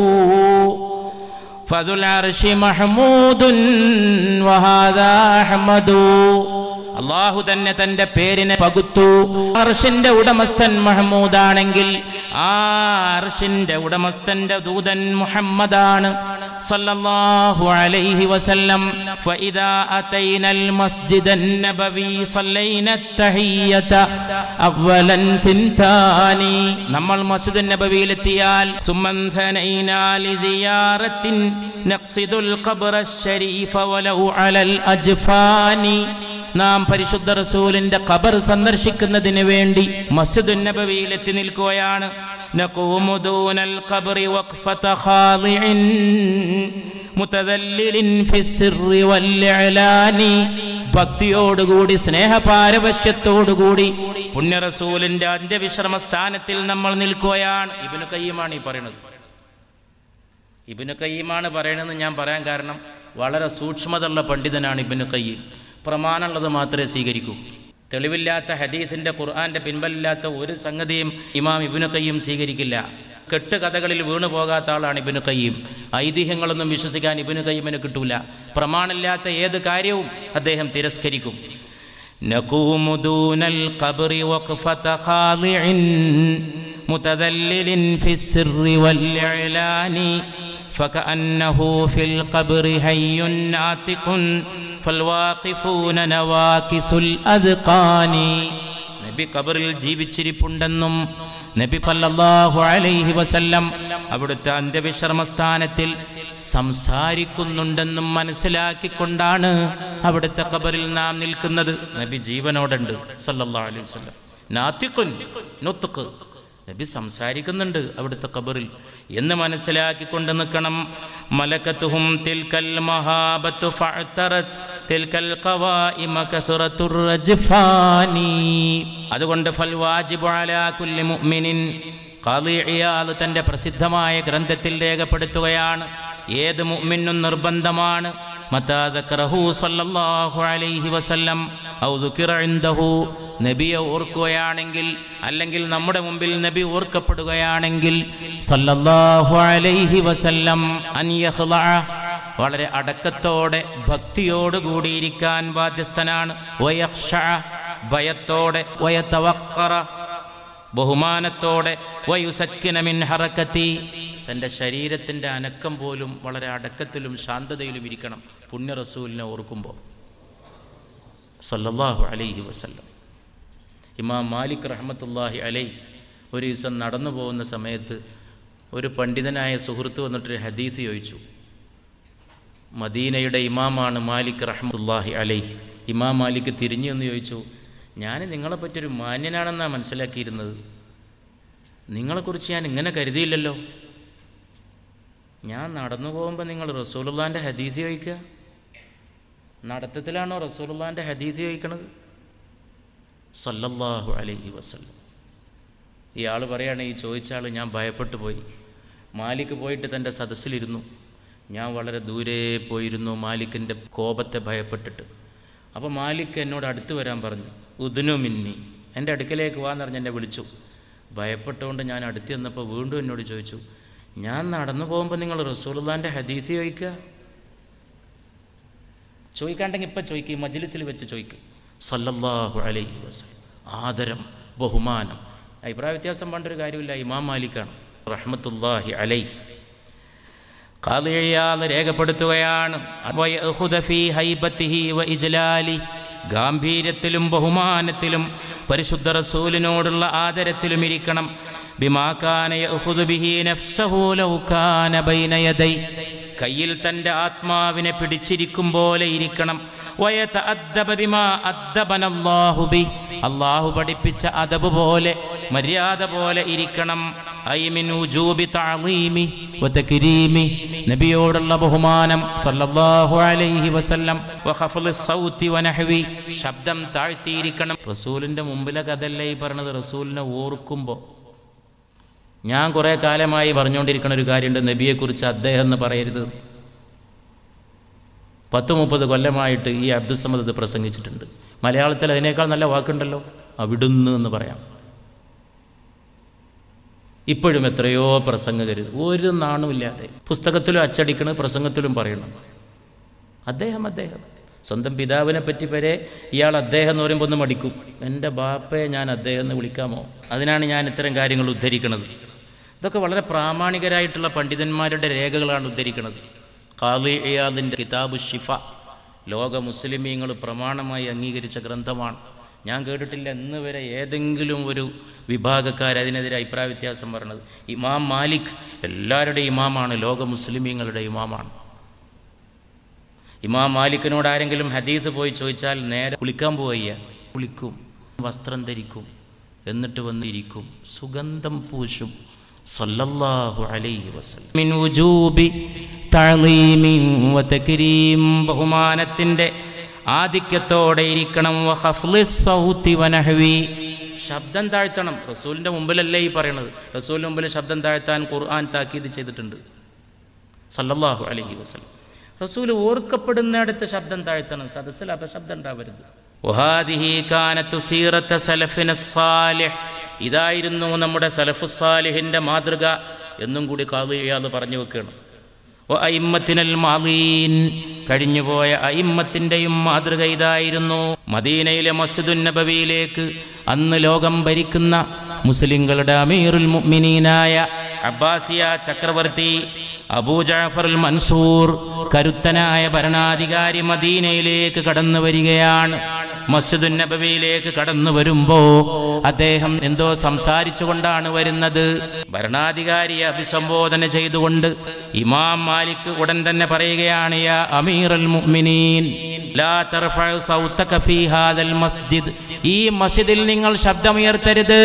فذو العرش محمود وهذا أحمد അള്ളാഹു തന്നെ തന്റെ പേരിനെ പകുത്തു അർഷിന്റെ ഉടമസ്ഥൻ മഹമ്മൂദാണെങ്കിൽ ആ അർഷിന്റെ ഉടമസ്ഥന്റെ ദൂതൻ മുഹമ്മദാണ് സല്ലല്ലാഹു അലൈഹി വസല്ലം فإذا أتينا المسجد النبوي صلينا التحية أولا ثنتان നമ്മൾ മസ്ജിദ് നബവിയിലെത്തിയാൽ ثم انثنينا لزيارة نقصد القبر الشريف ولو على الأجفان നാം പരിശുദ്ധ റസൂലിന്റെ ഖബർ സന്ദർശിക്കുന്നതിന് വേണ്ടി മസ്ജിദ് നബവിയിൽ എത്തി നിൽക്കുകയാണ് نقوم دون القبر وقفة خاضع متذلل في السر والإعلان ഭക്തിയോടുകൂടി സ്നേഹപാരവശ്യത്തോടുകൂടി പുണ്യറസൂലിന്റെ അന്ത്യവിശ്രമ സ്ഥാനത്തിൽ നമ്മൾ നിൽക്കുകയാണ് ഇബിന് കയ്യമാണ് ഈ പറയുന്നത് ഇബിന് കയ്യമാണ് പറയണമെന്ന് ഞാൻ പറയാൻ കാരണം വളരെ സൂക്ഷ്മതയുള്ള പണ്ഡിതനാണ് ഇബിന് കയ്യം പ്രമാണമുള്ളത് മാത്രമേ സ്വീകരിക്കൂ തെളിവില്ലാത്ത ഹദീസിൻ്റെ ഖുർആൻ്റെ പിൻബലില്ലാത്ത ഒരു സംഗതിയും ഇമാം ഇബിന് കയ്യും സ്വീകരിക്കില്ല കെട്ടുകഥകളിൽ വീണു പോകാത്ത ആളാണ് ഇബിന് കയ്യും ഐതിഹ്യങ്ങളൊന്നും വിശ്വസിക്കാൻ ഇബിന് കയ്യമിന് കിട്ടൂല പ്രമാണമില്ലാത്ത ഏത് കാര്യവും അദ്ദേഹം തിരസ്കരിക്കും نقوم دون القبر وقفة خاضع متذلل في السر والإعلان فكأنه في القبر هي ناطق فالواقفون نواكس الأذقان നബി ഖബറിൽ ജീവിച്ചിരിപ്പുണ്ടെന്നും നബി സല്ലല്ലാഹു അലൈഹി വസല്ലം അവിടുത്തെ അന്ത്യവിശ്രമസ്ഥാനത്തിൽ സംസാരിക്കുന്നുണ്ടെന്നും മനസ്സിലാക്കിക്കൊണ്ടാണ് അവിടുത്തെ ഖബറിൽ നാം നിൽക്കുന്നത് നബി ജീവനോടുണ്ട് സല്ലല്ലാഹു അലൈഹി വസല്ലം നാത്തിഖുൻ നുത്ഖ് നബി സംസാരിക്കുന്നുണ്ട് അവിടുത്തെ ഖബറിൽ എന്ന് മനസ്സിലാക്കിക്കൊണ്ട് നിൽക്കണം മലക്കത്തുഹും തിൽക്കൽ മഹാബത്തു ഫഅ്തറത് തിൽക്കൽ ഖവായിമ കഥറത്തുർ റജ്ഫാനി അതുകൊണ്ട് ഫൽ വാജിബു അലാ കുല്ലി മുഅ്മിനിൻ ഖാദി ഇയാദ് തൻ്റെ പ്രസിദ്ധമായ ഗ്രന്ഥത്തിൽ രേഖപ്പെടുത്തുകയാണ് ഏത് മുഅ്മിനും നിർബന്ധമാണ് മതാ ദക്കറഹു സല്ലല്ലാഹു അലൈഹി വസല്ലം ഔ ദുകിറ ഇൻദഹു നബിയെ ഓർക്കുകയാണെങ്കിൽ അല്ലെങ്കിൽ നമ്മുടെ മുമ്പിൽ നബി ഓർക്കപ്പെടുകയാണെങ്കിൽ സല്ലല്ലാഹു അലൈഹി വസല്ലം അൻ യഖ്ലഅ വളരെ അടക്കത്തോടെ ഭക്തിയോട് കൂടിയിരിക്കാൻ ബാധ്യസ്ഥനാണ് വയഖ്ഷ ഭയത്തോടെ വയതവക്കറ ബഹുമാനത്തോടെ വയുസക്കിന മിൻ ഹറക്കത്തി തൻ്റെ ശരീരത്തിൻ്റെ അനക്കം പോലും വളരെ അടക്കത്തിലും ശാന്തതയിലും ഇരിക്കണം പുണ്യ റസൂലിനെ ഓർക്കുമ്പോൾ സല്ലല്ലാഹു അലൈഹി വസല്ലം ഇമാം മാലിക് റഹ്മത്തുല്ലാഹി അലൈ ഒരു ദിവസം നടന്നു പോകുന്ന സമയത്ത് ഒരു പണ്ഡിതനായ സുഹൃത്ത് വന്നിട്ടൊരു ഹദീത്ത് ചോദിച്ചു മദീനയുടെ ഇമാമാണ് മാലിക് റഹ്മത്തുല്ലാഹി അലൈ ഇമാം മാലിക് തിരിഞ്ഞു എന്ന് ചോദിച്ചു ഞാൻ നിങ്ങളെപ്പറ്റി ഒരു മാന്യനാണെന്നാണ് മനസ്സിലാക്കിയിരുന്നത് നിങ്ങളെക്കുറിച്ച് ഞാൻ ഇങ്ങനെ കരുതിയില്ലല്ലോ ഞാൻ നടന്നു പോകുമ്പോൾ നിങ്ങൾ റസൂലുള്ളാൻ്റെ ഹദീസ് ചോദിക്കുക നടത്തത്തിലാണോ റസൂലുള്ളാൻ്റെ ഹദീസ് ചോദിക്കണത് സല്ലല്ലാഹു അലൈഹി വസല്ലം ഇയാൾ പറയാണ് ഈ ചോദിച്ച ആൾ ഞാൻ ഭയപ്പെട്ടു പോയി മാലിക് പോയിട്ട് തൻ്റെ സദസ്സിലിരുന്നു ഞാൻ വളരെ ദൂരെ പോയിരുന്നു മാലിക്കിൻ്റെ കോപത്തെ ഭയപ്പെട്ടിട്ട് അപ്പോൾ മാലിക് എന്നോട് അടുത്ത് വരാൻ പറഞ്ഞു ഉദിനു മിന്നി എൻ്റെ അടുക്കലേക്ക് വാന്ന് പറഞ്ഞ് എന്നെ വിളിച്ചു ഭയപ്പെട്ടുകൊണ്ട് ഞാൻ അടുത്ത് ചെന്നപ്പോൾ വീണ്ടും എന്നോട് ചോദിച്ചു ഞാൻ നടന്നു പോകുമ്പോൾ നിങ്ങൾ റസൂലുള്ളാൻ്റെ ഹദീസ് ചോദിക്കുക ചോദിക്കാണ്ടെങ്കിൽ ഇപ്പം ചോദിക്കുക ഈ മജ്ലിസിൽ വെച്ച് ചോദിക്കുക സല്ലല്ലാഹു അലൈഹി വസല്ലം ആദരം ബഹുമാനം അഭിപ്രായ വ്യത്യാസം പണ്ടൊരു കാര്യമില്ല ഇമാം മാലിക്കാണ് റഹ്മത്തുല്ലാഹി അലൈ ഖാദിയാൽ രേഖപ്പെടുത്തുകയാണ് വയഖുദ ഫീ ഹൈബത്തിഹി വ ഇജ്ലാലി ഗാംഭീര്യത്തിലും ബഹുമാനത്തിലും പരിശുദ്ധ റസൂലിനോടുള്ള ആദരത്തിലും ഇരിക്കണം ബിമാകാന യഖുദു ബിഹി നഫ്സഹു ലൗ കാന ബൈന യദൈ കയ്യിൽ തൻ്റെ ആത്മാവിനെ പിടിച്ചിരിക്കും പോലെ ഇരിക്കണം വയതഅദ്ദബ ബിമാ അദ്ദബനല്ലാഹു ബി അല്ലാഹു പഠിപ്പിച്ച അദബ് പോലെ മര്യാദ പോലെ ഇരിക്കണം ഐ മിൻ ഉജൂബി തഅളീമി വതക്രീമി നബിയോടുള്ള ബഹുമാനം സല്ലല്ലാഹു അലൈഹി വസല്ലം വഖഫ്ളി സൗതി വനഹ്വി ശബ്ദം താഴ്ത്തിയിരിക്കണം റസൂലിൻ്റെ മുമ്പിലെ കഥയല്ലേ ഈ പറഞ്ഞത് റസൂലിനെ ഓർക്കുമ്പോൾ ഞാൻ കുറേ കാലമായി പറഞ്ഞുകൊണ്ടിരിക്കുന്ന ഒരു കാര്യമുണ്ട് നബിയെക്കുറിച്ച് അദ്ദേഹം എന്ന് പറയരുത് പത്ത് മുപ്പത് കൊല്ലമായിട്ട് ഈ അബ്ദുസമദ് ഇത് പ്രസംഗിച്ചിട്ടുണ്ട് മലയാളത്തിൽ അതിനേക്കാൾ നല്ല വാക്കുണ്ടല്ലോ അവിടുന്ന് എന്ന് പറയാം ഇപ്പോഴും എത്രയോ പ്രസംഗകർ ഒരു നാണുമില്ലാതെ പുസ്തകത്തിലും അച്ചടിക്കണം പ്രസംഗത്തിലും പറയണം അദ്ദേഹം അദ്ദേഹം സ്വന്തം പിതാവിനെ പറ്റി വരെ ഇയാൾ അദ്ദേഹം എന്ന് പറയുമ്പോൾ ഒന്ന് മടിക്കും എൻ്റെ ബാപ്പയെ ഞാൻ അദ്ദേഹം എന്ന് വിളിക്കാമോ അതിനാണ് ഞാൻ ഇത്തരം കാര്യങ്ങൾ ഉദ്ധരിക്കുന്നത് ഇതൊക്കെ വളരെ പ്രാമാണികരായിട്ടുള്ള പണ്ഡിതന്മാരുടെ രേഖകളാണ് ഉദ്ധരിക്കുന്നത് ഖാദി ഇയാദിൻ്റെ കിതാബ് ഷിഫ ലോക മുസ്ലിമീങ്ങൾ പ്രമാണമായി അംഗീകരിച്ച ഗ്രന്ഥമാണ് ഞാൻ കേട്ടിട്ടില്ല ഇന്ന് വരെ ഏതെങ്കിലും ഒരു വിഭാഗക്കാർ അതിനെതിരെ അഭിപ്രായ വ്യത്യാസം പറഞ്ഞത് ഇമാം മാലിക് എല്ലാവരുടെയും ഇമാമാണ് ലോക മുസ്ലിമീങ്ങളുടെ ഇമാമാണ് ഇമാം മാലിക്കിനോട് ആരെങ്കിലും ഹദീത്ത് പോയി ചോദിച്ചാൽ നേരെ കുളിക്കാൻ പോവുക കുളിക്കും വസ്ത്രം ധരിക്കും എന്നിട്ട് വന്നിരിക്കും സുഗന്ധം പൂശും സല്ലല്ലാഹു അലൈഹി വസല്ലം മിൻ വുജൂബി തഅളീമിൻ വതക്രീം ബഹുമാനത്തിൻ്റെ ആധിക്യത്തോടെ ഇരിക്കണം വഖഫ്ളി സൗതി വനഹ്വി ശബ്ദം താഴ്ത്തണം റസൂലിൻ്റെ മുമ്പിലല്ലേ ഈ പറയണത് റസൂലിൻ്റെ മുമ്പിൽ ശബ്ദം താഴ്ത്താൻ ഖുർആൻ താക്കീത് ചെയ്തിട്ടുണ്ട് സല്ലല്ലാഹു അലൈഹി വസല്ലം റസൂൽ ഓർക്കപ്പെടുന്നിടത്ത് ശബ്ദം താഴ്ത്തണം സദസ്സിൽ അപശബ്ദം ഉണ്ടാവരുത് വഹാദിഹി കാനത്തു സീറത്ത സലഫിന സാലിഹ് ഇതായിരുന്നു നമ്മുടെ സലഫു സാലിഹിൻ്റെ മാതൃക എന്നും കൂടി കാതിയാന്ന് പറഞ്ഞു വെക്കണം അയിമ്മത്തിനൽ മാലീൻ കഴിഞ്ഞുപോയ അയിമ്മത്തിൻ്റെയും മാതൃക ഇതായിരുന്നു മദീനയിലെ മസ്ജിദുൻ നബവിയിലേക്ക് അന്ന് ലോകം ഭരിക്കുന്ന മുസ്ലിങ്ങളുടെ അമീറുൽ മുഅ്മിനീനായ അബ്ബാസിയ ചക്രവർത്തി അബൂ ജാഫറുൽ മൻസൂർ കരുത്തനായ ഭരണാധികാരി മദീനയിലേക്ക് കടന്നു വരികയാണ് മസ്ജിദുൻ നബവിയിലേക്ക് കടന്നു വരുമ്പോ അദ്ദേഹം എന്തോ സംസാരിച്ചു കൊണ്ടാണ് വരുന്നത് ഭരണാധികാരിയെ അഭിസംബോധന ചെയ്തുകൊണ്ട് ഇമാം മാലിക് ഉടൻ തന്നെ പറയുകയാണ് യാ അമീറുൽ മുഅ്മിനീൻ ലാ തർഫഉ സൗതക ഫീ ഹാദൽ മസ്ജിദ് ഈ മസ്ജിദിൽ നിങ്ങൾ ശബ്ദമുയർത്തരുത്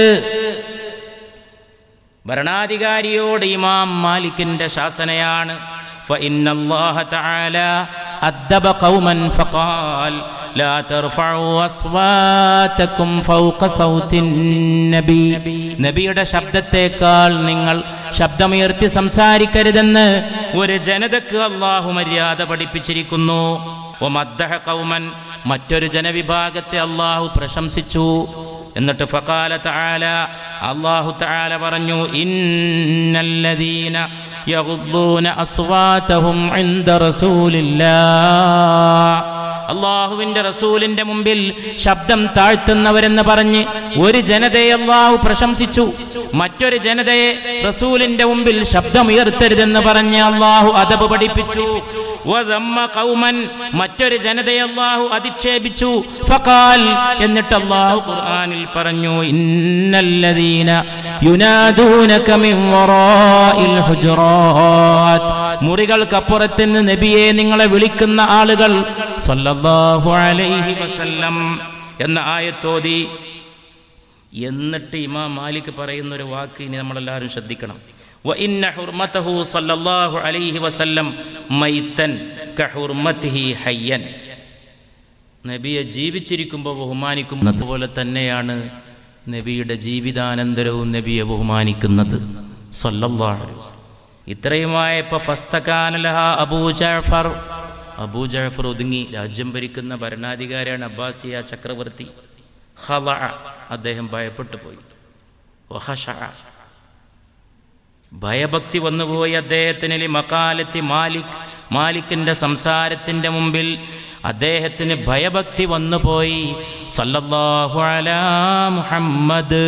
ഭരണാധികാരിയോട് ഇമാം മാലിക്കിന്റെ ശാസനയാണ് فإن الله تعالى أدب قوما فقال لا ترفعوا أصواتكم فوق صوت النبي നബിയുടെ ശബ്ദത്തേക്കാൾ നിങ്ങൾ ശബ്ദമുയർത്തി സംസാരിക്കരുതെന്ന് ഒരു ജനതക്ക് അള്ളാഹു മര്യാദ പഠിപ്പിച്ചിരിക്കുന്നു ഒമദ്ദഹ കൗമൻ മറ്റൊരു ജനവിഭാഗത്തെ അള്ളാഹു പ്രശംസിച്ചു എന്നിട്ട് ഫകാല തആല അല്ലാഹു തആല പറഞ്ഞു ഇന്നല്ലദീന യഗ്ദൂന അസ്വാതഹും ഇൻദ റസൂലില്ലാഹ് അള്ളാഹുവിന്റെ റസൂലിന്റെ മുമ്പിൽ ശബ്ദം താഴ്ത്തുന്നവരെന്ന് പറഞ്ഞ് ഒരു ജനതയെ അള്ളാഹു പ്രശംസിച്ചു മറ്റൊരു ജനതയെ റസൂലിന്റെ മുമ്പിൽ ശബ്ദമുയർത്തരുതെന്ന് പറഞ്ഞ് അള്ളാഹു അതബ് പഠിപ്പിച്ചു വദമ്മ ഖൗമൻ മറ്റൊരു ജനതയെ അള്ളാഹു അധിക്ഷേപിച്ചു ഫഖാൽ എന്നിട്ട് അള്ളാഹു ഖുർആനിൽ പറഞ്ഞു ഇന്നല്ലദീന യുനാദൂനക മിൻ വറാഇൽ ഹുജറാത്ത് മുറികൾക്കപ്പുറത്ത് നിന്ന് നബിയെ നിങ്ങളെ വിളിക്കുന്ന ആളുകൾ സല്ലല്ലാഹു അലൈഹി വസല്ലം എന്ന ആയത്തോതി എന്നിട്ട് ഇമാം മാലിക് പറയുന്ന ഒരു വാക്ക് ഇനി നമ്മളെല്ലാവരും ശ്രദ്ധിക്കണം وإن حرمته صلى الله عليه وسلم ميتا كحرمته حيا നബിയെ ജീവിച്ചിരിക്കുമ്പോൾ ബഹുമാനിക്കുന്നത് പോലെ തന്നെയാണ് നബിയുടെ ജീവിതാനന്തരവും നബിയെ ബഹുമാനിക്കുന്നത് സല്ലല്ലാഹു അലൈഹി വസല്ലം ഇത്രയുമായപ്പോൾ ഫസ്തകാനലഹ അബൂ ജാഫർ അബൂ ജാഫർ ഒതുങ്ങി രാജ്യം ഭരിക്കുന്ന ഭരണാധികാരിയാണ് അബ്ബാസിയ ചക്രവർത്തി ഹവ അദ്ദേഹം ഭയപ്പെട്ടു പോയി വഹഷ ഭയഭക്തി വന്നുപോയി അദ്ദേഹത്തിന് ലി മക്കാലത്തി മാലിക് മാലിക്കിൻ്റെ സംസാരത്തിൻ്റെ മുമ്പിൽ അദ്ദേഹത്തിന് ഭയഭക്തി വന്നുപോയി സല്ലല്ലാഹു അലാ മുഹമ്മദ്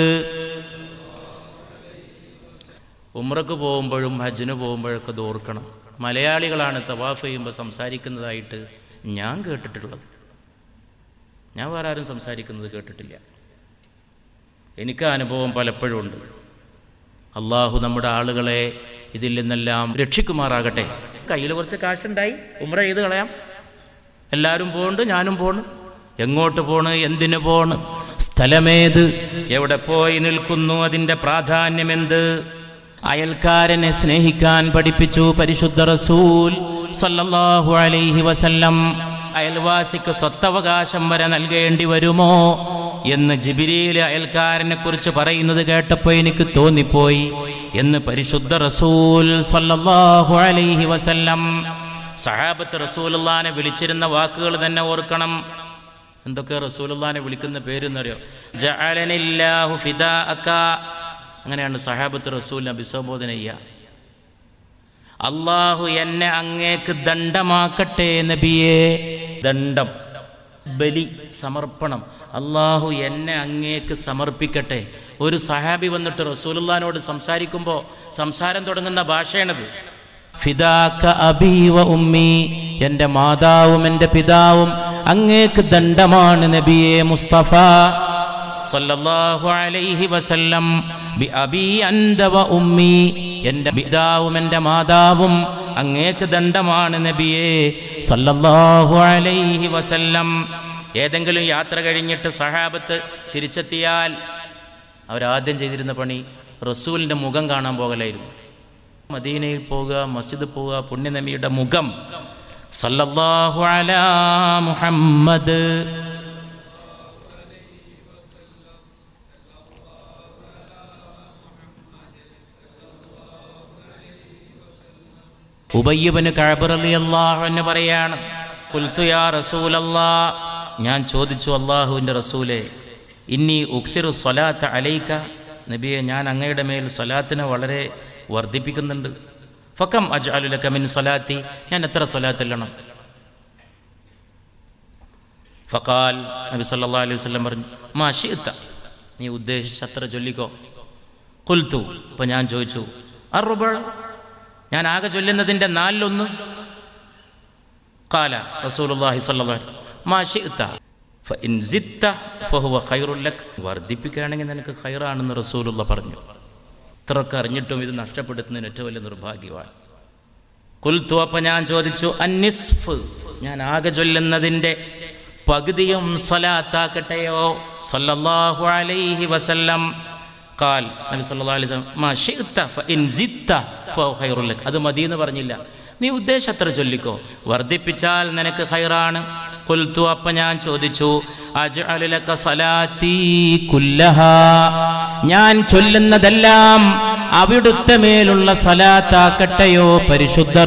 ഉമ്രക്ക് പോകുമ്പോഴും ഹജ്ജിന് പോകുമ്പോഴൊക്കെ ഇത് ഓർക്കണം മലയാളികളാണ് തവാഫ് ചെയ്യുമ്പോൾ സംസാരിക്കുന്നതായിട്ട് ഞാൻ കേട്ടിട്ടുള്ളത് ഞാൻ വേറെ ആരും സംസാരിക്കുന്നത് കേട്ടിട്ടില്ല എനിക്ക് ആ അനുഭവം പലപ്പോഴും ഉണ്ട് അള്ളാഹു നമ്മുടെ ആളുകളെ ഇതിൽ നിന്നെല്ലാം രക്ഷിക്കുമാറാകട്ടെ കയ്യിൽ കുറച്ച് കാശുണ്ടായി ഉമ്ര ചെയ്ത് കളയാം എല്ലാവരും പോണ്ട് ഞാനും പോണ് എങ്ങോട്ട് പോണ് എന്തിനു പോണ് സ്ഥലമേത് എവിടെ പോയി നിൽക്കുന്നു അതിൻ്റെ പ്രാധാന്യമെന്ത് അയൽക്കാരനെ സ്നേഹിക്കാൻ പഠിപ്പിച്ചു പരിശുദ്ധ റസൂൽ സല്ലല്ലാഹു അലൈഹി വസല്ലം അയൽവാസിക്ക് സ്വത്തവകാശം വരെ നൽകേണ്ടി വരുമോ എന്ന് ജിബിരിയിൽ അയൽക്കാരനെ കുറിച്ച് പറയുന്നത് കേട്ടപ്പോൾ എനിക്ക് തോന്നിപ്പോയി എന്ന് പരിശുദ്ധ റസൂൽ സല്ലല്ലാഹു അലൈഹി വസല്ലം സഹാബത്ത് റസൂലുള്ളാനെ വിളിച്ചിരുന്ന വാക്കുകൾ തന്നെ ഓർക്കണം എന്തൊക്കെ റസൂലുള്ളാനെ വിളിക്കുന്ന പേരെന്നറിയോ ജഅലനില്ലാഹു ഫിദാഅക അങ്ങനെയാണ് സഹാബത്ത് റസൂലിനെ അഭിസംബോധന ചെയ്യുക അള്ളാഹു എന്നെ അങ്ങേക്ക് ദണ്ഡമാക്കട്ടെ നബിയെ ദണ്ഡം ബലി സമർപ്പണം അള്ളാഹു എന്നെ അങ്ങേക്ക് സമർപ്പിക്കട്ടെ ഒരു സഹാബി വന്നിട്ട് റസൂലുള്ളാനോട് സംസാരിക്കുമ്പോൾ സംസാരം തുടങ്ങുന്ന ഭാഷയാണത് ഫിദാക്ക അബീവ ഉമ്മി എൻ്റെ മാതാവും എൻ്റെ പിതാവും അങ്ങേക്ക് ദണ്ഡമാണ് നബിയെ മുസ്തഫ സല്ലല്ലാഹു അലൈഹി വസല്ലം ബി അബി അന്ത വ ഉമ്മി എൻ്റെ പിതാവും എൻ്റെ മാതാവും അങ്ങേക്ക് ദണ്ഡമാണ് നബിയെ സല്ലല്ലാഹു അലൈഹി വസല്ലം ഏതെങ്കിലും യാത്ര കഴിഞ്ഞിട്ട് സഹാബത്ത് തിരിച്ചെത്തിയാൽ അവരാദ്യം ചെയ്തിരുന്ന പണി റസൂലിൻ്റെ മുഖം കാണാൻ പോകലായിരുന്നു മദീനയിൽ പോകുക മസ്ജിദ് പോവുക പുണ്യനബിയുടെ മുഖം സല്ലല്ലാഹു അലാ മുഹമ്മദ് ഉബയ്യബന് കഴബറലി അള്ളാഹു എന്ന് പറയാണ് കുൽത്തു യാ റസൂലല്ലാ ഞാൻ ചോദിച്ചു അള്ളാഹുവിൻ്റെ റസൂലെ ഇന്നി ഉഖിറു സ്വലാത്ത് അലൈക്ക നബിയെ ഞാൻ അങ്ങയുടെ മേൽ സ്വലാത്തിനെ വളരെ വർദ്ധിപ്പിക്കുന്നുണ്ട് ഫക്കം അജ്അലുലക മിൻ സ്വലാത്തി ഞാൻ എത്ര സ്വലാത്തില്ലണം ഫക്കാൽ നബി സല്ലല്ലാഹു അലൈഹി വസല്ലം പറഞ്ഞു മാ ഷിഅ്ത നീ ഉദ്ദേശിച്ച അത്ര ചൊല്ലിക്കോ കുൽത്തു അപ്പോൾ ഞാൻ ചോദിച്ചു അറുബ ഞാൻ ആകെ ചൊല്ലുന്നതിൻ്റെ നാലിലൊന്ന് കാല റസൂലുള്ളാഹി സ്വല്ലല്ലാഹു അലൈഹി വസല്ലം മാ ഷിഅ്ത ഫഇൻ സിത്ത ഫഹുവ ഖൈറുൽ ലക് വർദ്ധിപ്പിക്കുകയാണെങ്കിൽ നിനക്ക് ഖൈറാണെന്ന് റസൂലുള്ള പറഞ്ഞു ഇത്രയൊക്കെ അറിഞ്ഞിട്ടും ഇത് നഷ്ടപ്പെടുത്തുന്നതിന് ഏറ്റവും വലിയ നിർഭാഗ്യമാണ് കുൽത്തു അപ്പം ഞാൻ ചോദിച്ചു അന്നിസ്ഫ് ഞാൻ ആകെ ചൊല്ലുന്നതിൻ്റെ പകുതിയും സലാത്താക്കട്ടെയോ സല്ലല്ലാഹു അലൈഹി വസല്ലം കാൽ നബി സല്ലല്ലാഹു അലൈഹി വസല്ലം മാ ശിഅ്ത ഫഇൻ സിത്ത ഫഹുവ ഖൈറുൽ ലക് അത് മതി എന്ന് പറഞ്ഞില്ല നീ ഉദ്ദേശത്ര ചൊല്ലിക്കോ വർദ്ധിപ്പിച്ചാൽ നിനക്ക് ഖൈറാണ് കുൽത്തു അപ്പം ഞാൻ ചോദിച്ചു അജ്അലു ലക സലാത്തി കുല്ലഹാ ഞാൻ ചൊല്ലുന്നതെല്ലാം അവിടുത്തെ മേലുള്ള സലാത്താക്കട്ടെയോ പരിശുദ്ധ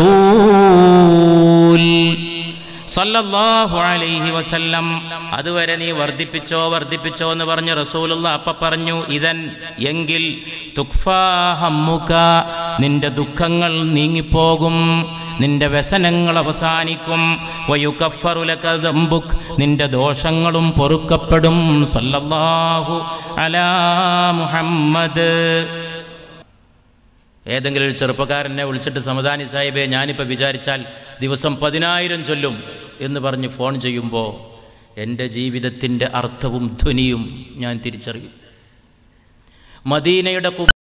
റസൂൽ സല്ലല്ലാഹു അലൈഹി വസല്ലം അതുവരെ നീ വർദ്ധിപ്പിച്ചോ വർദ്ധിപ്പിച്ചോ എന്ന് പറഞ്ഞ് റസൂലുള്ള അപ്പ പറഞ്ഞു ഇതൻ എങ്കിൽ തുക്ഫാ ഹമ്മുക നിന്റെ ദുഃഖങ്ങൾ നീങ്ങിപ്പോകും നിന്റെ വ്യസനങ്ങൾ അവസാനിക്കും വയുക്കഫറുലക ദംബുക് നിന്റെ ദോഷങ്ങളും പൊറുക്കപ്പെടും സല്ലല്ലാഹു അലാ മുഹമ്മദ് ഏതെങ്കിലും ഒരു ചെറുപ്പക്കാരനെ വിളിച്ചിട്ട് സമദാനി സാഹിബെ ഞാനിപ്പോൾ വിചാരിച്ചാൽ ദിവസം പതിനായിരം ചൊല്ലും എന്ന് പറഞ്ഞ് ഫോൺ ചെയ്യുമ്പോൾ എൻ്റെ ജീവിതത്തിൻ്റെ അർത്ഥവും ധ്വനിയും ഞാൻ തിരിച്ചറിയും മദീനയുടെ കു